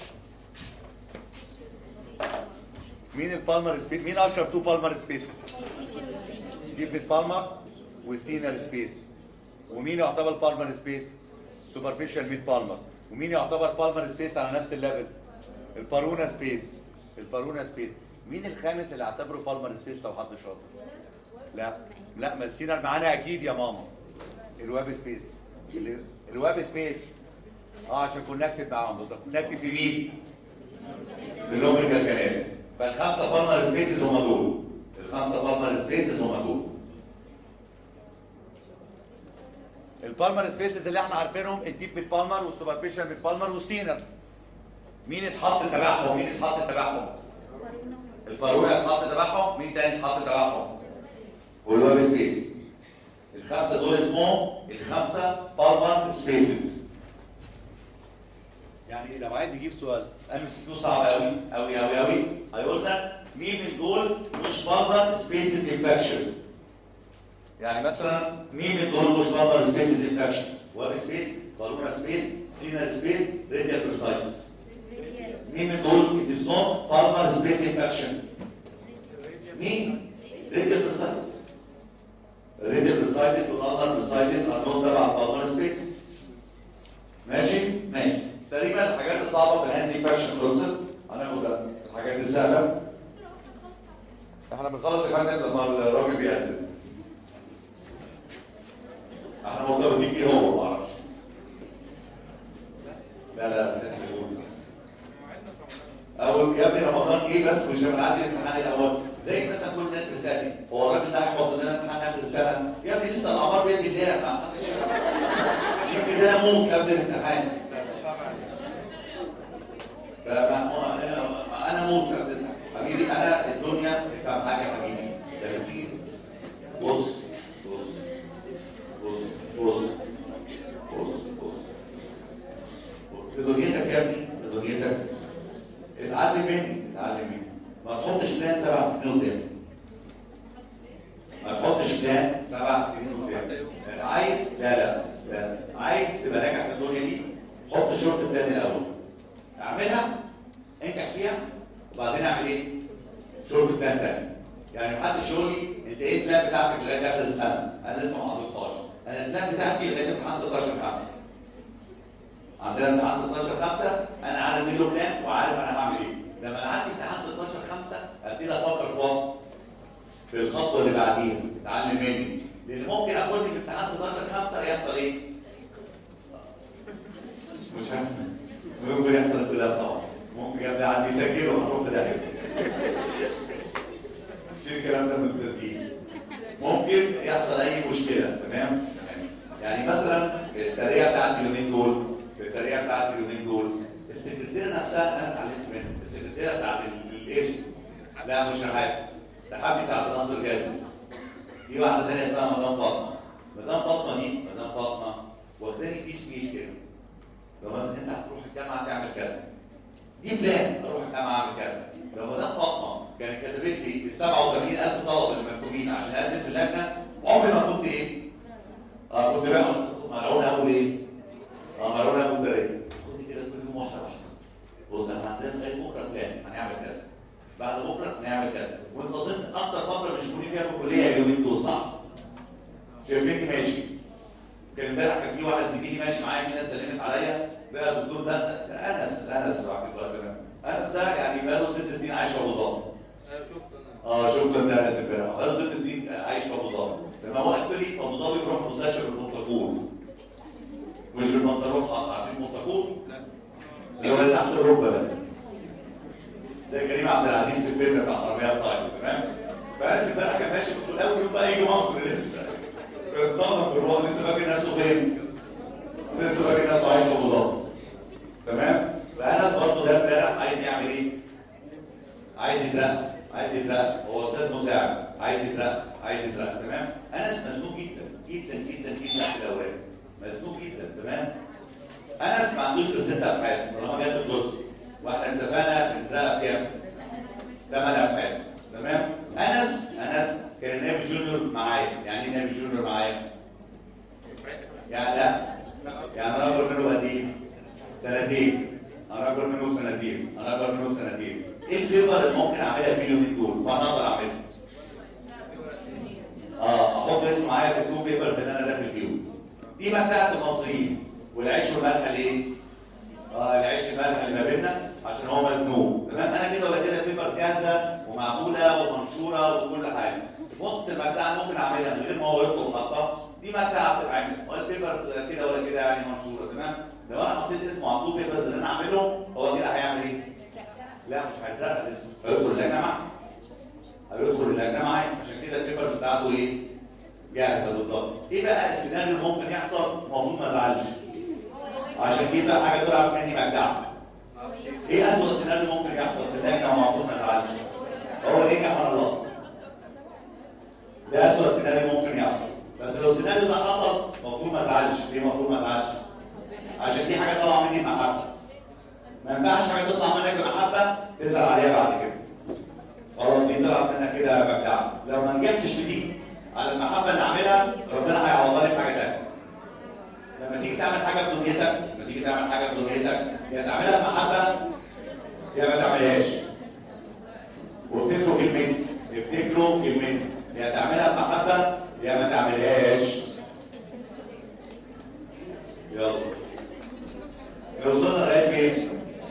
مين البالمر سبيس مين اشهر تو بالمر سبيسز ديب بالمر وسينال سبيس ومين يعتبر بالمر سبيس سوبرفيشال ميد بالمر ومين يعتبر بالمر سبيس على نفس الليفل البارونا سبيس البارونا سبيس مين الخامس اللي اعتبره بالمر سبيس لو حد شاطر لا لا ما السينال معانا اكيد يا ماما الويب سبيس ال- الويب سبيس اه عشان كونكتد معاهم بالظبط كونكتد بمين باللومينيكال كانال فالخمسه بالمر سبيسز هم دول الخمسه بالمر سبيسز هم دول البالمر سبيسز اللي احنا عارفينهم الديب بالبالمر والسوبرفيشال بالبالمر والسينر مين اتحط تبعهم مين اتحط تبعهم البارونا اتحط تبعهم مين تاني اتحط تبعهم والويب سبيس الخمسه دول اسمهم الخمسه بالمر سبيسز يعني لو عايز يجيب سؤال ام سي كيو صعب قوي قوي قوي قوي هيقول لك مين من دول مش بالمر سبيسز انفكشن يعني مثلا مين من دول مش بالمر سبيسز انفكشن ويب سبيس بارونا سبيس سينال سبيس راديال برسايتس مين من دول it is not palmar space infection مين radial bursitis radial bursitis والulnar bursitis are not تبع palmar spaces ماشي ماشي تقريبا الحاجات الصعبه في الهاند انفكشن خلصت هناخد الحاجات السهله احنا بنخلص يا فندم لما الراجل بيأذن احنا مرتبطين بيه هو ما اعرفش لا لا او يا ابني رمضان ايه بس مش هنعدي الامتحان الاول زي مثلا كل الناس بتسالني هو الراجل ده هيحط لنا امتحان اخر السنه يا ابني لسه الاعمار بيد الله ما حدش يا ابني ده انا موت قبل الامتحان فما ما- انا موت قبل الامتحان حبيبي انا الدنيا افهم حاجه يا حبيبي لما تيجي بص بص بص بص بص بص في دنيتك يا ابني في دنيتك اتعلم مني اتعلم مني ما تحطش بلان سبع سنين قدام ما تحطش بلان سبع سنين قدام عايز لا لا لا عايز تبقى ناجح في الدنيا دي حط شورت بلان الاول اعملها انجح فيها وبعدين اعمل ايه؟ شورت بلان تاني يعني محدش يقول لي انت ايه البلان بتاعتك لغايه اخر السنه؟ انا لسه ما حضرتهاش انا البلان بتاعتي لغايه امتحان 16 5 عندنا امتحان 16 5 انا عارف مين له بلان وعارف انا هعمل ايه لما انا عندي امتحان 16 5 ابتدي افكر في وقت في الخطوه اللي بعديها اتعلم مني لان ممكن اكون في امتحان 16 5 يحصل ايه؟ مش هيحصل ممكن يحصل الكلام طبعا ممكن يا ابني عندي يسجله هنروح في داهيه شيل الكلام ده من التسجيل ممكن يحصل اي مشكله تمام يعني مثلا الطريقه بتاعت اليومين دول الطريقه بتاعت اليومين دول السكرتيره نفسها انا اتعلمت منها السكرتيره بتاعت ال- الاسم لا مش رحاب رحاب دي بتاعت الاندر جاد في واحده ثانيه اسمها مدام فاطمه مدام فاطمه دي مدام فاطمه واخداني بيس ميل كده لو مثلا انت هتروح الجامعه تعمل كذا دي بلان اروح الجامعه اعمل كذا لو مدام فاطمه كانت كتبت لي ال 87000 طلب اللي مكتوبين عشان اقدم في اللجنه عمري ما كنت ايه؟ اه كنت بقى كنت ملعون اقول ايه؟ اه ملعون اقول ايه؟ خدني كده كل يوم واحده واحده بص احنا عندنا لغايه بكره بلان هنعمل كذا بعد بكره هنعمل كذا وانتظرت اكتر فتره بيشوفوني فيها في الكليه اليومين دول صح؟ شايفيني ماشي كان امبارح كان في واحد زميلي ماشي معايا في ناس سلمت عليا بقى الدكتور ده ده انس انس بعد الله تمام انس ده يعني بقى له ست سنين عايش في ابو ظبي انا شفت انا اه شفت انت انس امبارح بقى له ست سنين عايش في ابو ظبي لما هو قال لي في ابو ظبي بيروح مستشفى بالمنطقور مش بالبنطلون قطع عارفين المنطقور لا اللي هو اللي تحت الركبه ده ده كريم عبد العزيز في الفيلم بتاع حرامية الطايب تمام فانس امبارح كان ماشي في اول يوم بقى يجي مصر لسه كان اتصدم بالروح لسه فاكر نفسه فين لسه فاكر نفسه عايش في ابو ظبي تمام فانس برضه ده امبارح عايز يعمل ايه؟ عايز يترقى عايز يترقى هو استاذ مساعد عايز يترقى عايز يترقى تمام انس مزنوق جدا جدا جدا جدا في الاوراق مزنوق جدا تمام انس ما عندوش غير ست ابحاث طالما جت الجزء واحنا اتفقنا بنترقى بكام؟ ثمان ابحاث تمام انس انس كان نائب جونيور معايا يعني ايه نائب جونيور معايا؟ يعني لا يعني انا اكبر منه بقد ايه؟ سنتين انا اكبر منه بسنتين انا اكبر منه بسنتين ايه الفيفر اللي ممكن اعملها في اليومين دول وانا اقدر اعملها؟ اه احط اسمه معايا في التو بيبرز اللي انا داخل فيهم دي متاعة المصريين والعيش والملح ليه؟ اه العيش الملح اللي ما بيننا عشان هو مزنوق تمام انا كده ولا كده البيبرز جاهزه ومعموله ومنشوره وكل حاجه نقطه المبدأ ممكن اعملها من غير ما هو يطلب خطه دي مبدأ بتتعمل والبيبرز كده ولا كده يعني منشوره تمام لو انا حطيت اسمه على التو بيبرز اللي انا اعملهم هو كده هيعمل ايه؟ لا مش هيترقى الاسم هيدخل اللجنه معاه هيدخل اللجنه معايا عشان كده البيبرز بتاعته ايه؟ جاهزه بالظبط ايه بقى السيناريو اللي ممكن يحصل المفروض ما ازعلش عشان كده حاجه طلعت مني مجدع ايه اسوء سيناريو ممكن يحصل في اللجنه ومفروض ما ازعلش هو اللي ينجح وانا اللي ده اسوء سيناريو ممكن يحصل بس لو السيناريو ده حصل المفروض ما ازعلش ليه المفروض ما ازعلش عشان دي حاجه طالعه مني بمحبه ما ينفعش حاجه تطلع منك بمحبه تزعل عليها بعد كده خلاص دي طلعت منك كده مبدع لو ما نجحتش في دي على المحبه اللي عاملها ربنا هيعوضني في حاجه ثانيه لما تيجي تعمل حاجه في دنيتك لما تيجي تعمل حاجه في دنيتك يا تعملها بمحبه يا ما تعملهاش وافتكروا كلمتي افتكروا كلمتي يا تعملها بمحبه يا ما تعملهاش يلا لو وصلنا لغايه فين؟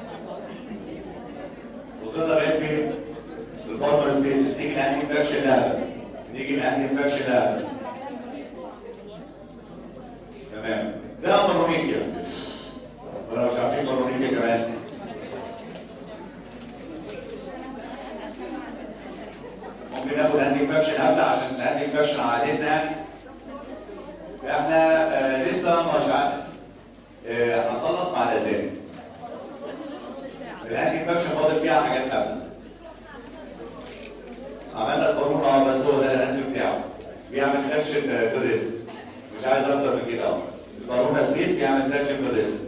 وصلنا لغايه فين؟ البارتنر سبيس نيجي لانتي انفكشن لاب نيجي لانتي انفكشن لاب تمام ده برونيكيا ولا مش عارفين برونيكيا كمان ممكن ناخد انتي انفكشن قبل عشان الانتي انفكشن عادتنا يعني احنا آه لسه مش عارف آه هنخلص مع الاذان الانتي انفكشن فاضل فيها حاجات قبل عملنا القانون اه بس هو ده الانتي بتاعه بيعمل اكشن في الريتم مش عايز اكتر من كده اهو القانون سبيس بيعمل اكشن في الريتم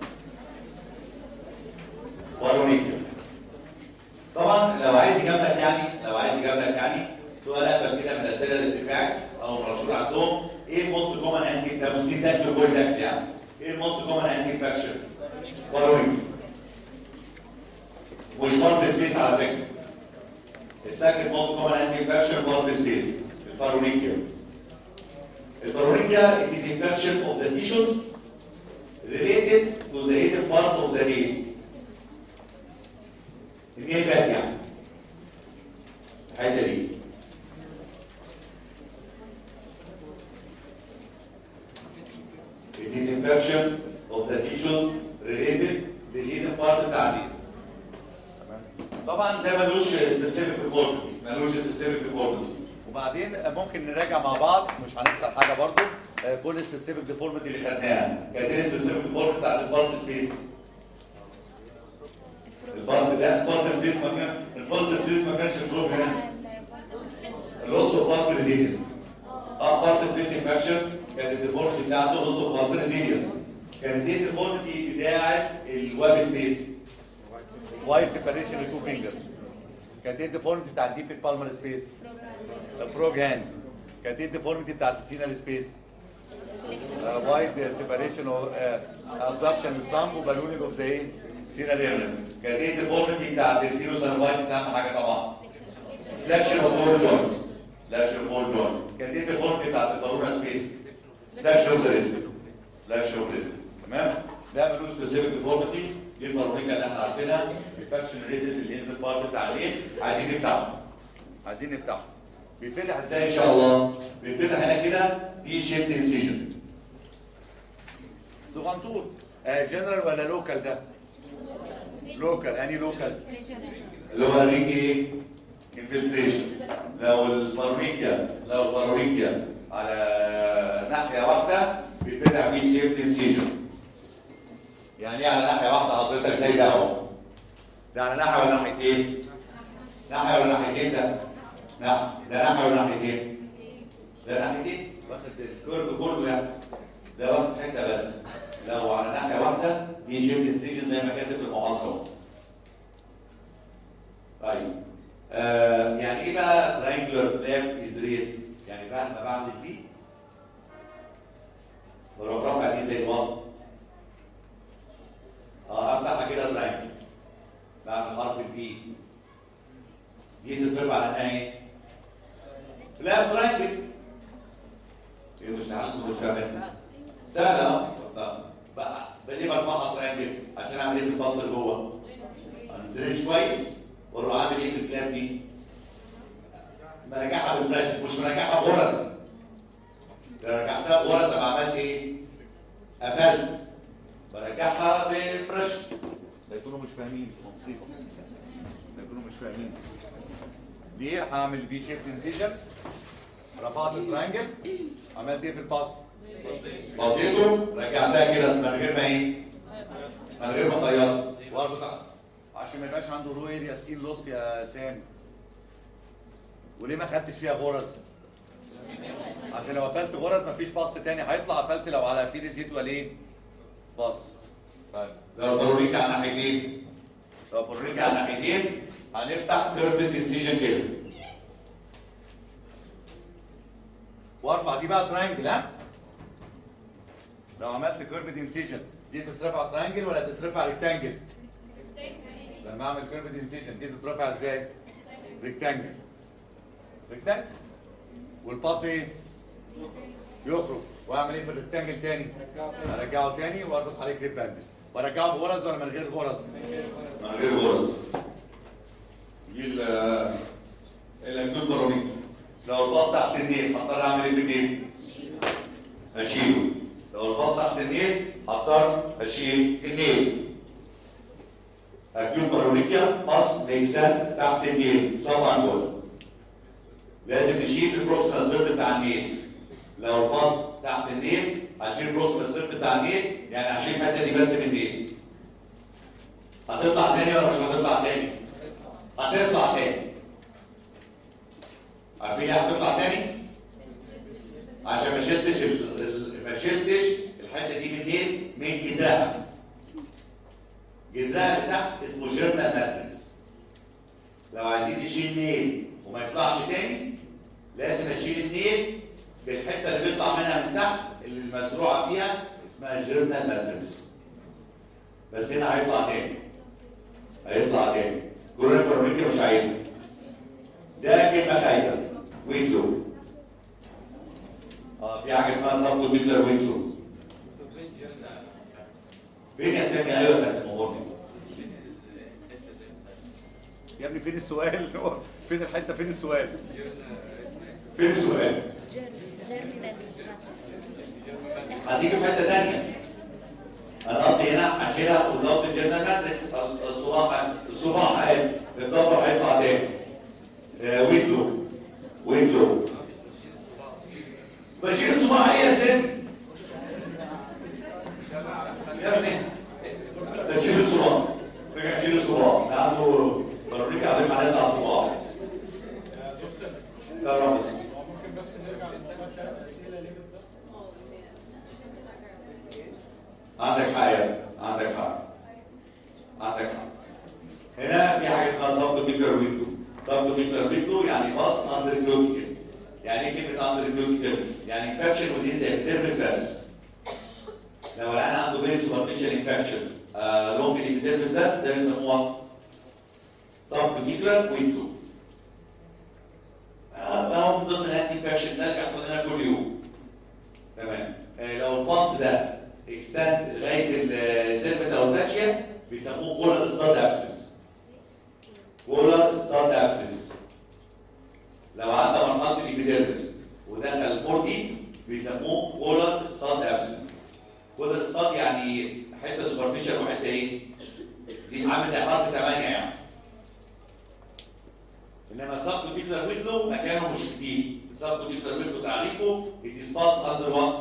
بارونيكيا طبعا لو عايز يجاملك يعني لو عايز يجاملك يعني سؤال اقبل كده من الاسئله اللي بتاعك او مشهور عندهم ايه الموست كومن انتي ده بصين ده في كل ده يعني ايه الموست كومن انتي انفكشن بارونيكيا مش بارد سبيس على فكره السكند موست كومن انتي انفكشن بارد سبيس البارونيكيا البارونيكيا it is infection of the tissues related to the hidden part of the nail النيل بات يعني الحته دي It is infection of the tissues related للhidden part بتاع النيل طبعا ده ملوش سبيسيفيك ديفورميتي ملوش سبيسيفيك ديفورميتي وبعدين ممكن نراجع مع بعض مش هنخسر حاجه برضو آه، كل سبيسيفيك ديفورميتي اللي خدناها كانت ايه سبيسيفيك ديفورميتي بتاعت البارت سبيس البارت لا البارت سبيس ما كان البارت سبيس ما كانش الفروق هنا اللوس اوف بارت ريزيلينس اه بارت سبيس انفكشن كانت الديفورميتي بتاعته لوس اوف بارت ريزيلينس كانت دي الديفورميتي بتاعت الويب سبيس واي سيبريشن لتو فينجرز كانت ايه الديفورميتي بتاعت ديب بالمر سبيس الفروج هاند كانت ايه الديفورميتي بتاعت السينال سبيس وايد سيبريشن او ابدكشن للصامب وبالونينج اوف ذا ايه سينال ايرنس كانت ايه الديفورميتي بتاعت التيروسانوايتس اهم حاجه طبعا فلاكشن اوف اول جوينتس فلاكشن اوف اول جوينت كانت ايه الديفورميتي بتاعت البالونه سبيس فلاكشن اوف ذا ريزم فلاكشن اوف ريزم تمام ده ملوش سبيسيفيك ديفورميتي دي المرونيكا اللي احنا عارفينها الفاكشن ريتد اللي ينزل بارت بتاع الايه عايزين نفتحه عايزين نفتحه بيتفتح ازاي ان شاء الله بيتفتح هنا كده دي شيبت انسيجن صغنطوط آه جنرال ولا لوكال ده لوكال اني لوكال اللي هو رينج ايه انفلتريشن لو البارونيكيا لو البارونيكيا على ناحيه واحده بيتفتح فيه شيبت انسيجن يعني ايه على ناحيه واحده حضرتك زي ده اهو ده على ناحيه ولا ناحيتين ناحيه ولا ناحيتين ده لا ده ناحيه ولا ناحيتين ده ناحيتين واخد الكيرف كله يعني ده واخد حته بس لو على ناحيه واحده دي شيبت انسيجن زي ما كاتب في المحاضره طيب آه يعني ايه بقى ترينجلر فلاب از ريد يعني بعد ما بعمل دي بروح رافع دي زي الوضع اه افتحها كده ترينجل بعمل حرف البي دي تترفع على انها ايه؟ فلاب ترينجل ايه مش تعالوا مش تعملها سهله اهو طب بقى بدي برفعها ترينجل عشان اعمل ايه في الباص اللي جوه؟ دريش كويس واروح عامل ايه في الكلاب دي؟ براجعها بالبريشر مش براجعها بغرز لو رجعتها بغرز ابقى عملت ايه؟ قفلت برجعها ببريشر لا يكونوا مش فاهمين مصيبه لا يكونوا مش فاهمين دي هعمل بي شيب انسيجن رفعت الترانجل عملت ايه في الباص؟ فضيته رجعتها كده من غير ما ايه؟ من غير ما اخيطها واربط عشان ما يبقاش عنده رو اريا سكين لوس يا سامي وليه ما خدتش فيها غرز؟ عشان لو قفلت غرز مفيش باص تاني هيطلع قفلت لو على فيل زيت ولا ايه؟ باص طيب لو ضروري على ناحيتين لو ضروري على ناحيتين هنفتح كيرفت انسيجن كده وارفع دي بقى ترينجل ها؟ لو عملت كيرفت انسيجن دي تترفع ترينجل ولا تترفع ريكتانجل؟ لما اعمل كيرفت انسيجن دي تترفع ازاي؟ ريكتانجل ريكتانجل والباص ايه؟ يخرج واعمل ايه في الريكتانجل تاني؟ ارجعه تاني واربط عليه كريب باندج وارجعه بغرز ولا من غير غرز؟ من غير غرز دي ال الاكيوت بارونيك لو الباص تحت النيل هضطر اعمل ايه في النيل؟ اشيله لو الباص تحت النيل هضطر اشيل النيل اكيوت بارونيكيا باص ميكسات تحت النيل سطح جوه لازم نشيل البروكسيمال سيرت بتاع النيل لو الباص تحت النيل هشيل البروكسيمال سيرت بتاع النيل يعني هشيل الحته دي بس من النيل هتطلع تاني ولا مش هتطلع تاني؟ هتطلع تاني عارفين ليه هتطلع تاني؟ عشان ما شلتش ال- ال- ما شلتش الحته دي من النيل من جدرها جدرها اللي تحت اسمه جيرنال ماتريكس لو عايزين نشيل نيل وما يطلعش تاني لازم اشيل النيل بالحته اللي بيطلع منها من تحت اللي المزروعه فيها اسمها جيرنال ماتريكس بس هنا هيطلع تاني هيطلع تاني كورونا باراميكي مش عايزها ده كلمه خايبه ويتلو اه في حاجه اسمها سبكو بيتلر ويتلو فين يا سامي ايوه يا فندم امورني يا ابني فين السؤال فين الحته فين السؤال فين السؤال جيرمينال ماتريكس هديك في حته ثانيه انا الضغط هنا هشيلها وظبط الجنرال ماتريكس الصباح الصباح اهي الضغط هيطلع تاني آه، ويت لو ويت لو بشيل الصباع ايه يا سن؟ يا ابني تشيل الصباع رجع تشيل الصباع عنده بوريك على ما نقطع الصباع لا رامز ممكن بس نرجع لموضوع ثلاث اسئله ليه بالضبط؟ عندك حق يا ابني، عندك حق عندك حق هنا في حاجه اسمها سب كوتيكولار ويتلو سب كوتيكولار ويتلو يعني باص اندر كوتيكل يعني ايه كلمه اندر كوتيكل يعني انفكشن وزين زي الديرمس بس لو العيان عنده فيري سوبرفيشال انفكشن لونج الديرمس بس ده بيسموها سب كوتيكولار ويتلو هو من ضمن الانتي انفكشن ده اللي بيحصل لنا كل يوم تمام آه، لو الباص ده اكستند لغايه الدربس او الفاشيا بيسموه كولر ستاد ابسس كولر ستاد ابسس لو عدى مرحله الابيديرمس ودخل بوردي بيسموه كولر ستاد ابسس كولر ستاد يعني حته سوبرفيشال وحته ايه؟ دي عامل زي حرف 8 يعني انما السب كوتيكولار ويتلو مكانه مش شديد السب كوتيكولار ويتلو تعريفه it is passed under what؟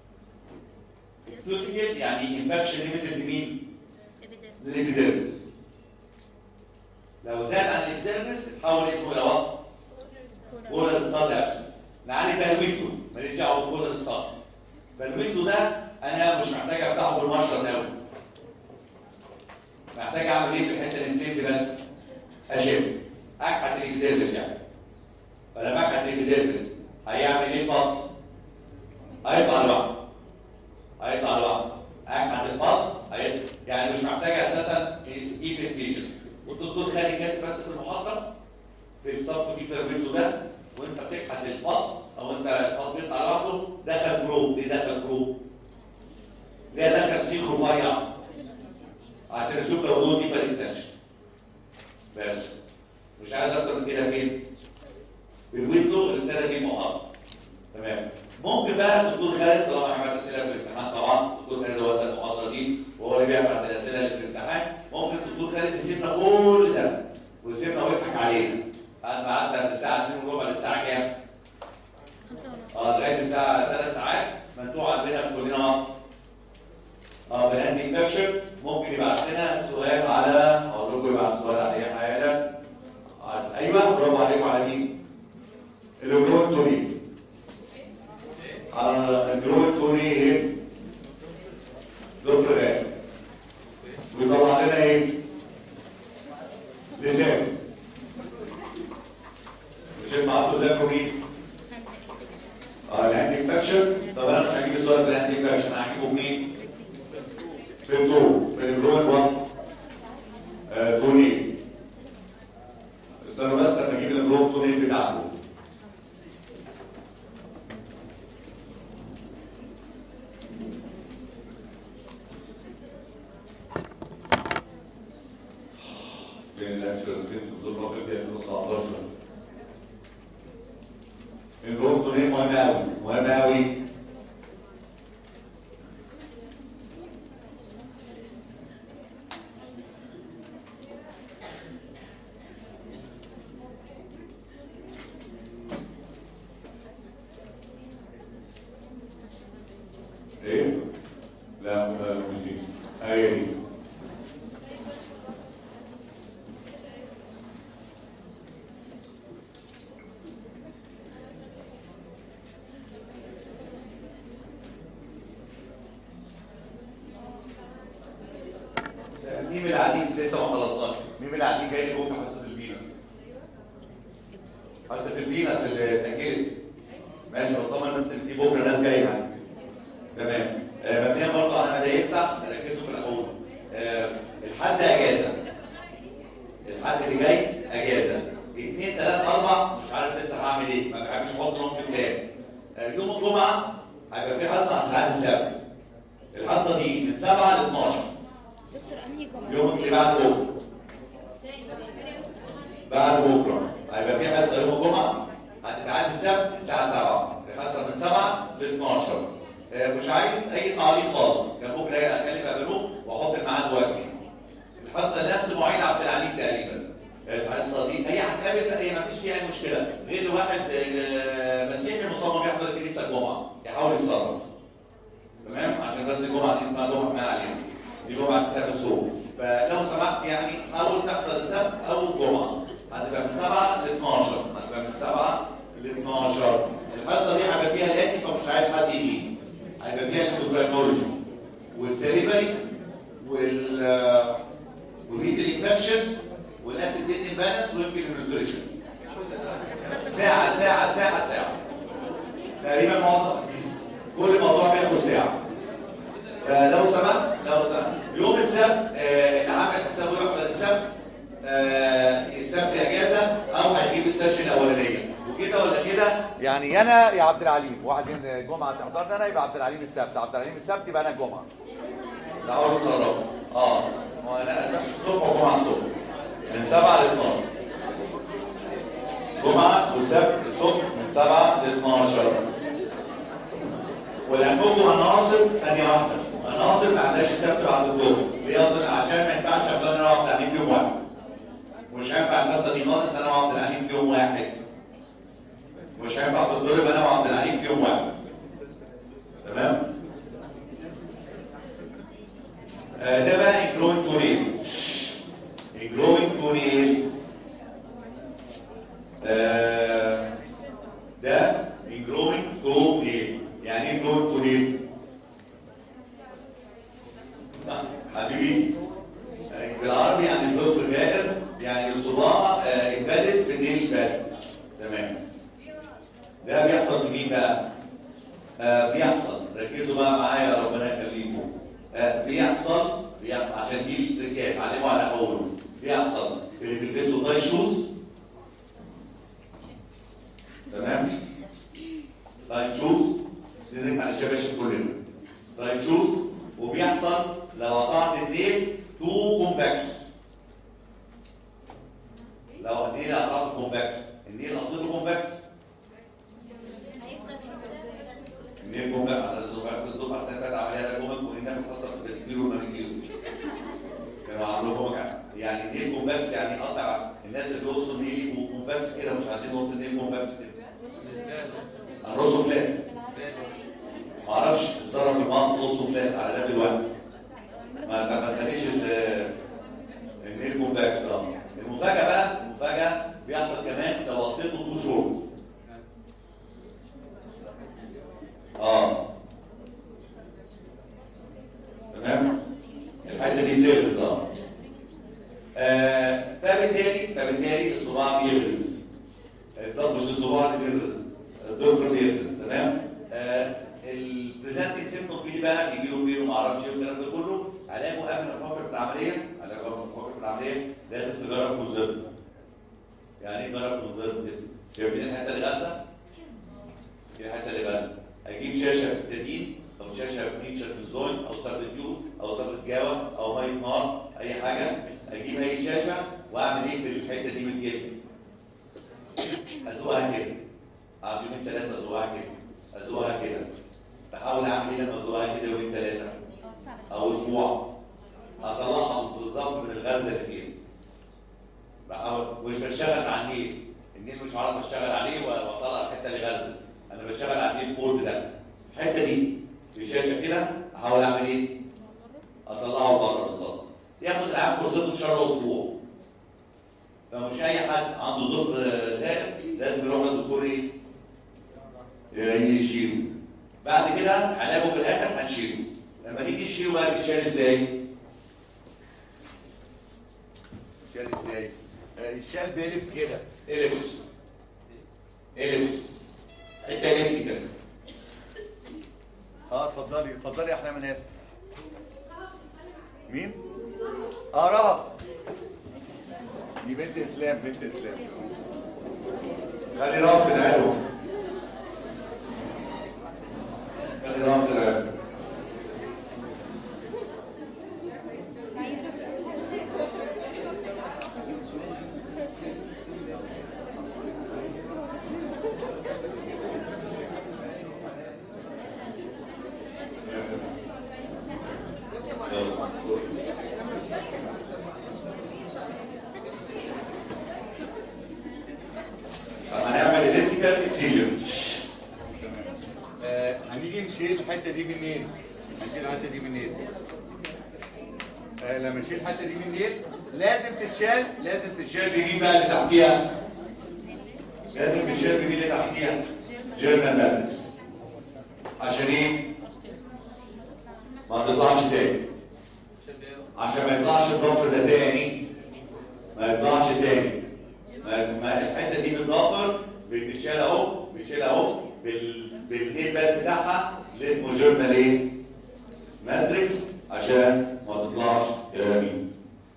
كوتيكل يعني انفكشن ليميتد لمين؟ للابيديرمس لو زاد عن الابيديرمس اتحول اسمه الى وات؟ كولر ستاد ابسس نعالج بقى الويتلو ماليش دعوه بالكولر ستاد فالويتلو ده انا مش محتاج افتحه بالمشرط قوي محتاج اعمل ايه في الحته الانفليم دي بس؟ اشم اكحت الابيديرمس يعني فلما اكحت الابيديرمس هيعمل ايه الباص؟ هيطلع لوحده هيطلع لوحده اكحت الباص هيطلع يعني مش محتاج اساسا ديب انسيجن والدكتور خالد كاتب بس في المحاضره في السب كوتيكولار فيديو ده وانت بتكحت الباص او انت الباص بيطلع لوحده دخل جروب ليه دخل جروب؟ ليه دخل سيخ رفيع؟ عشان اشوف لو دول دي باليستنشن بس مش عايز اكتر من كده فين؟ بالويتلو اللي ابتدى بيه محاضره تمام ممكن بقى الدكتور خالد طالما احنا اسئله في الامتحان طبعا الدكتور خالد هو ادى المحاضره دي وهو اللي بيبعت الاسئله اللي في الامتحان ممكن الدكتور خالد يسيبنا كل ده ويسيبنا ويضحك علينا بعد ما عدى من الساعه 2 وربع للساعه كام؟ اه لغايه الساعه 3 ساعات منتوع عندنا كلنا وقت اه بالهاند انفكشن ممكن يبعت لنا سؤال على اقول لكم يبعت سؤال على اي حاجه على- ايوه برافو عليكم على مين؟ الجروين توني على الجروين توني ايه؟ ضفر غاب ويطلع لنا ايه؟ لسان مش انت عنده ذاكروا مين؟ اه الهاند انفكشن طب انا مش هجيب السؤال بالهاند انفكشن هجيبه منين؟ في الضوء في الجروين وات آه توني استنوا بس لما اجيب الجروين توني بتاعته فين الاشهر سنين في الظلمه في 2019 الجروين توني مهم قوي مهم قوي ايه؟ لا لا، مش دي هي دي مين من القاعدين لسه ما خلصناش مين من القاعدين جاي لي بكره حصه البينس حصه البينس اللي اتاجلت ماشي طبعا بس في بكره ناس جايه يعني تمام آه، مبنيه برضه على مدى يفتح ركزوا في الاول آه، الحد اجازه الحد اللي جاي اجازه اثنين ثلاثة أربع مش عارف لسه هعمل ايه ما بحبش احط لهم في بلان آه، يوم الجمعه هيبقى في حصه عن الحد السبت الحصه دي من 7 ل 12 دكتور انهي جمعه؟ يوم اللي بعد بكره بعد بكره هيبقى في حصه يوم الجمعه هتتعدي السبت الساعه 7 في حصه من 7 ل 12 آه، مش عايز اي تعليق خالص كان ممكن اكلم قبلوه بس الجمعه دي اسمها جمعه ما علينا دي جمعه كتاب الصوم فلو سمحت يعني حاول تحضر السبت او الجمعه هتبقى من 7 ل 12 هتبقى من 7 ل 12 الحصه دي هيبقى فيها الاتي فمش عايز حد يجي هيبقى فيها الاندوكرينولوجي والسيريبري وال والريتل انفكشنز والاسيد بيز امبالانس والانفيل نيوتريشن ساعه ساعه ساعه ساعه تقريبا معظم كل موضوع بياخد ساعه فلو سمحت لو سمحت يوم السبت آه، اللي عمل حسابه يحضر السبت آه، السبت اجازه او هيجيب السيشن الاولانيه وكده ولا كده يعني انا يا عبد العليم واحد من الجمعه تحضرنا انا يبقى عبد العليم السبت عبد العليم السبت يبقى انا الجمعه لا اول متصرف اه وانا سبت الصبح وجمعه الصبح من 7 ل 12 جمعه والسبت الصبح من 7 ل 12 ولانكم مناصب ثانيه واحده مناصب ما عندهاش السبت بعد الظهر ليه اصل عشان ما ينفعش ابقى انا اقعد تعليم في يوم واحد مش هينفع الحصه دي خالص انا وعبد العليم في يوم واحد مش هينفع تتضرب انا وعبد العليم في يوم واحد تمام آه، ده بقى انجلوينج تونيل انجلوينج تونيل ده انجلوينج تونيل يعني ايه انجلوينج تونيل؟ آه، حبيبي آه، بالعربي يعني الزوج الغائر يعني الصباع امبادت في النيل الباد تمام ده بيحصل في مين بقى؟ آه بيحصل ركزوا بقى معايا ربنا يخليكم آه بيحصل بيحصل عشان دي التركات علموا على قوله بيحصل في اللي بيلبسوا تاي شوز تمام تاي شوز نرجع على الشباشب كلنا تاي شوز وبيحصل لو قطعت النيل تو كومباكس لو النيل قطعت كومباكس النيل اصله كومباكس النيل كومباكس على الزرقاء الدفعه السنه اللي فاتت عمليه كومباكس وانها بتحصل في البديكير والمانيكير كانوا عاملين كومباكس يعني النيل كومباكس يعني قطع الناس اللي بيوصلوا النيل يبقوا كومباكس كده مش عايزين نوصل النيل كومباكس كده هنرصه فلات ما اعرفش اتصرف في مصر رصه فلات على ده دلوقتي ما ما تخليش ال- النيل كومباكس اه المفاجاه بقى المفاجاه بيحصل كمان لو وصلته تو شورت اه تمام الحته دي بتغرز اه آه، فبالتالي فبالتالي الصباع بيغرز طب مش الصباع اللي بيغرز الضفر بيغرز تمام البريزنتنج سيمتوم في بقى بيجي له بيرو ما اعرفش ايه الكلام ده كله علاجه قبل ما تفكر في العمليه علاجه قبل ما تفكر في العمليه لازم تجرب كونزرت يعني ايه تجرب كونزرت شايفين الحته اللي غازه في الحته اللي غازه اجيب شاشه بتدين او شاشه بتيشر بالزوين او سبتيوت او سبت جاوه او ميه نار اي حاجه اجيب اي شاشه واعمل ايه في الحته دي من الجلد ازوقها كده اقعد يومين ثلاثه ازوقها كده ازوقها كده بحاول اعمل ايه لما ازوقها كده يومين ثلاثه او اسبوع اطلعها بالظبط من الغرزه اللي فيها بحاول مش بشتغل مع النيل النيل مش هعرف اشتغل عليه واطلع الحته اللي غرزه انا بشتغل على النيل فولد ده الحته دي في شاشه كده احاول اعمل ايه اطلعه بره بالظبط ياخد العام فرصته ان شاء الله اسبوع فمش اي حد عنده ظفر غائب لازم يروح للدكتور ايه يشيله بعد كده علاجه في الاخر هنشيله لما نيجي نشيله بقى بيتشال ازاي شال ازاي؟ آه، الشال بيلبس كده اليبس اليبس حته اليبتيكال اه اتفضلي اتفضلي يا احلام الناس مين؟ اه رهف دي بنت اسلام بنت اسلام خلي رافض تعالوا خلي رافض تعالوا طب هنعمل الكتريكال اكسجن آه هنيجي نشيل الحته دي منين؟ نشيل الحته دي منين؟ آه لما نشيل الحته دي منين لازم تتشال لازم تتشال الشيل بيمين بقى اللي تحتيها لازم الشيل بيمين اللي تحتيها جيرمان ماتريكس عشان ايه؟ ما تطلعش تاني عشان ما يطلعش الضفر ده تاني ما يطلعش تاني ما ما الحته دي بالضفر بتتشال اهو بيشيل اهو بال بالايه باد بتاعها اللي اسمه جيرمان ايه؟ ماتريكس عشان ما تطلعش جرامين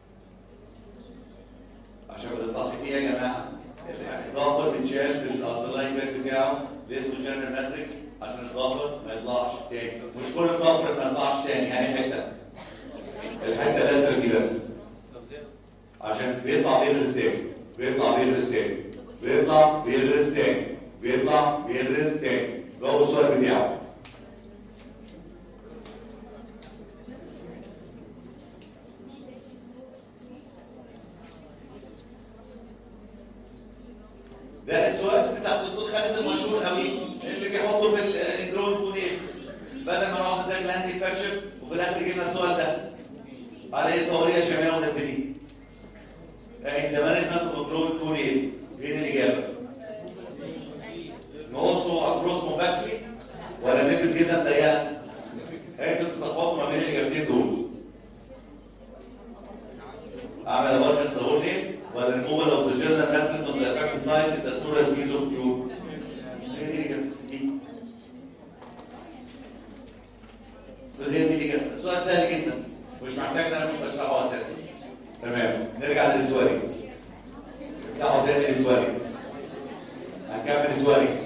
عشان ما تطلعش ايه يا جماعه؟ الضافر بيتشال بالاندرلاين باك بتاعه اللي اسمه جيرمان ماتريكس عشان الضافر ما يطلعش تاني مش كل الضافر ما يطلعش تاني يعني حته الحته اللاترال دي بس عشان بيطلع بيغرز تاني بيطلع بيغرز تاني بيطلع بيغرز تاني بيطلع بيغرز تاني جاوب السؤال بتاعه ده السؤال بتاع الدكتور خالد المشهور قوي اللي بيحطه في الجرون كونيل بدل ما نقعد نذاكر الانتي انفكشن وفي الاخر يجي لنا السؤال ده عليه صوريه شمال ونازلين لكن زمان اسمه كنترول كونيل فين الاجابه؟ نقصه اكروس موفاكسلي ولا نلبس جزم ضيقه؟ انتوا بتتلخبطوا ما بين الاجابتين دول اعمل ابارجن تقول ايه؟ ولا ريموفال اوف ذا جيرنال ماتريك اوف ذا افكت سايت ذا سورس ميز اوف يو هي دي الاجابه دي هي دي الاجابه سؤال سهل جدا مش محتاج ان انا كنت اشرحه اساسا تمام نرجع للسواريز نرجع تاني للسواريز هنكمل السواريز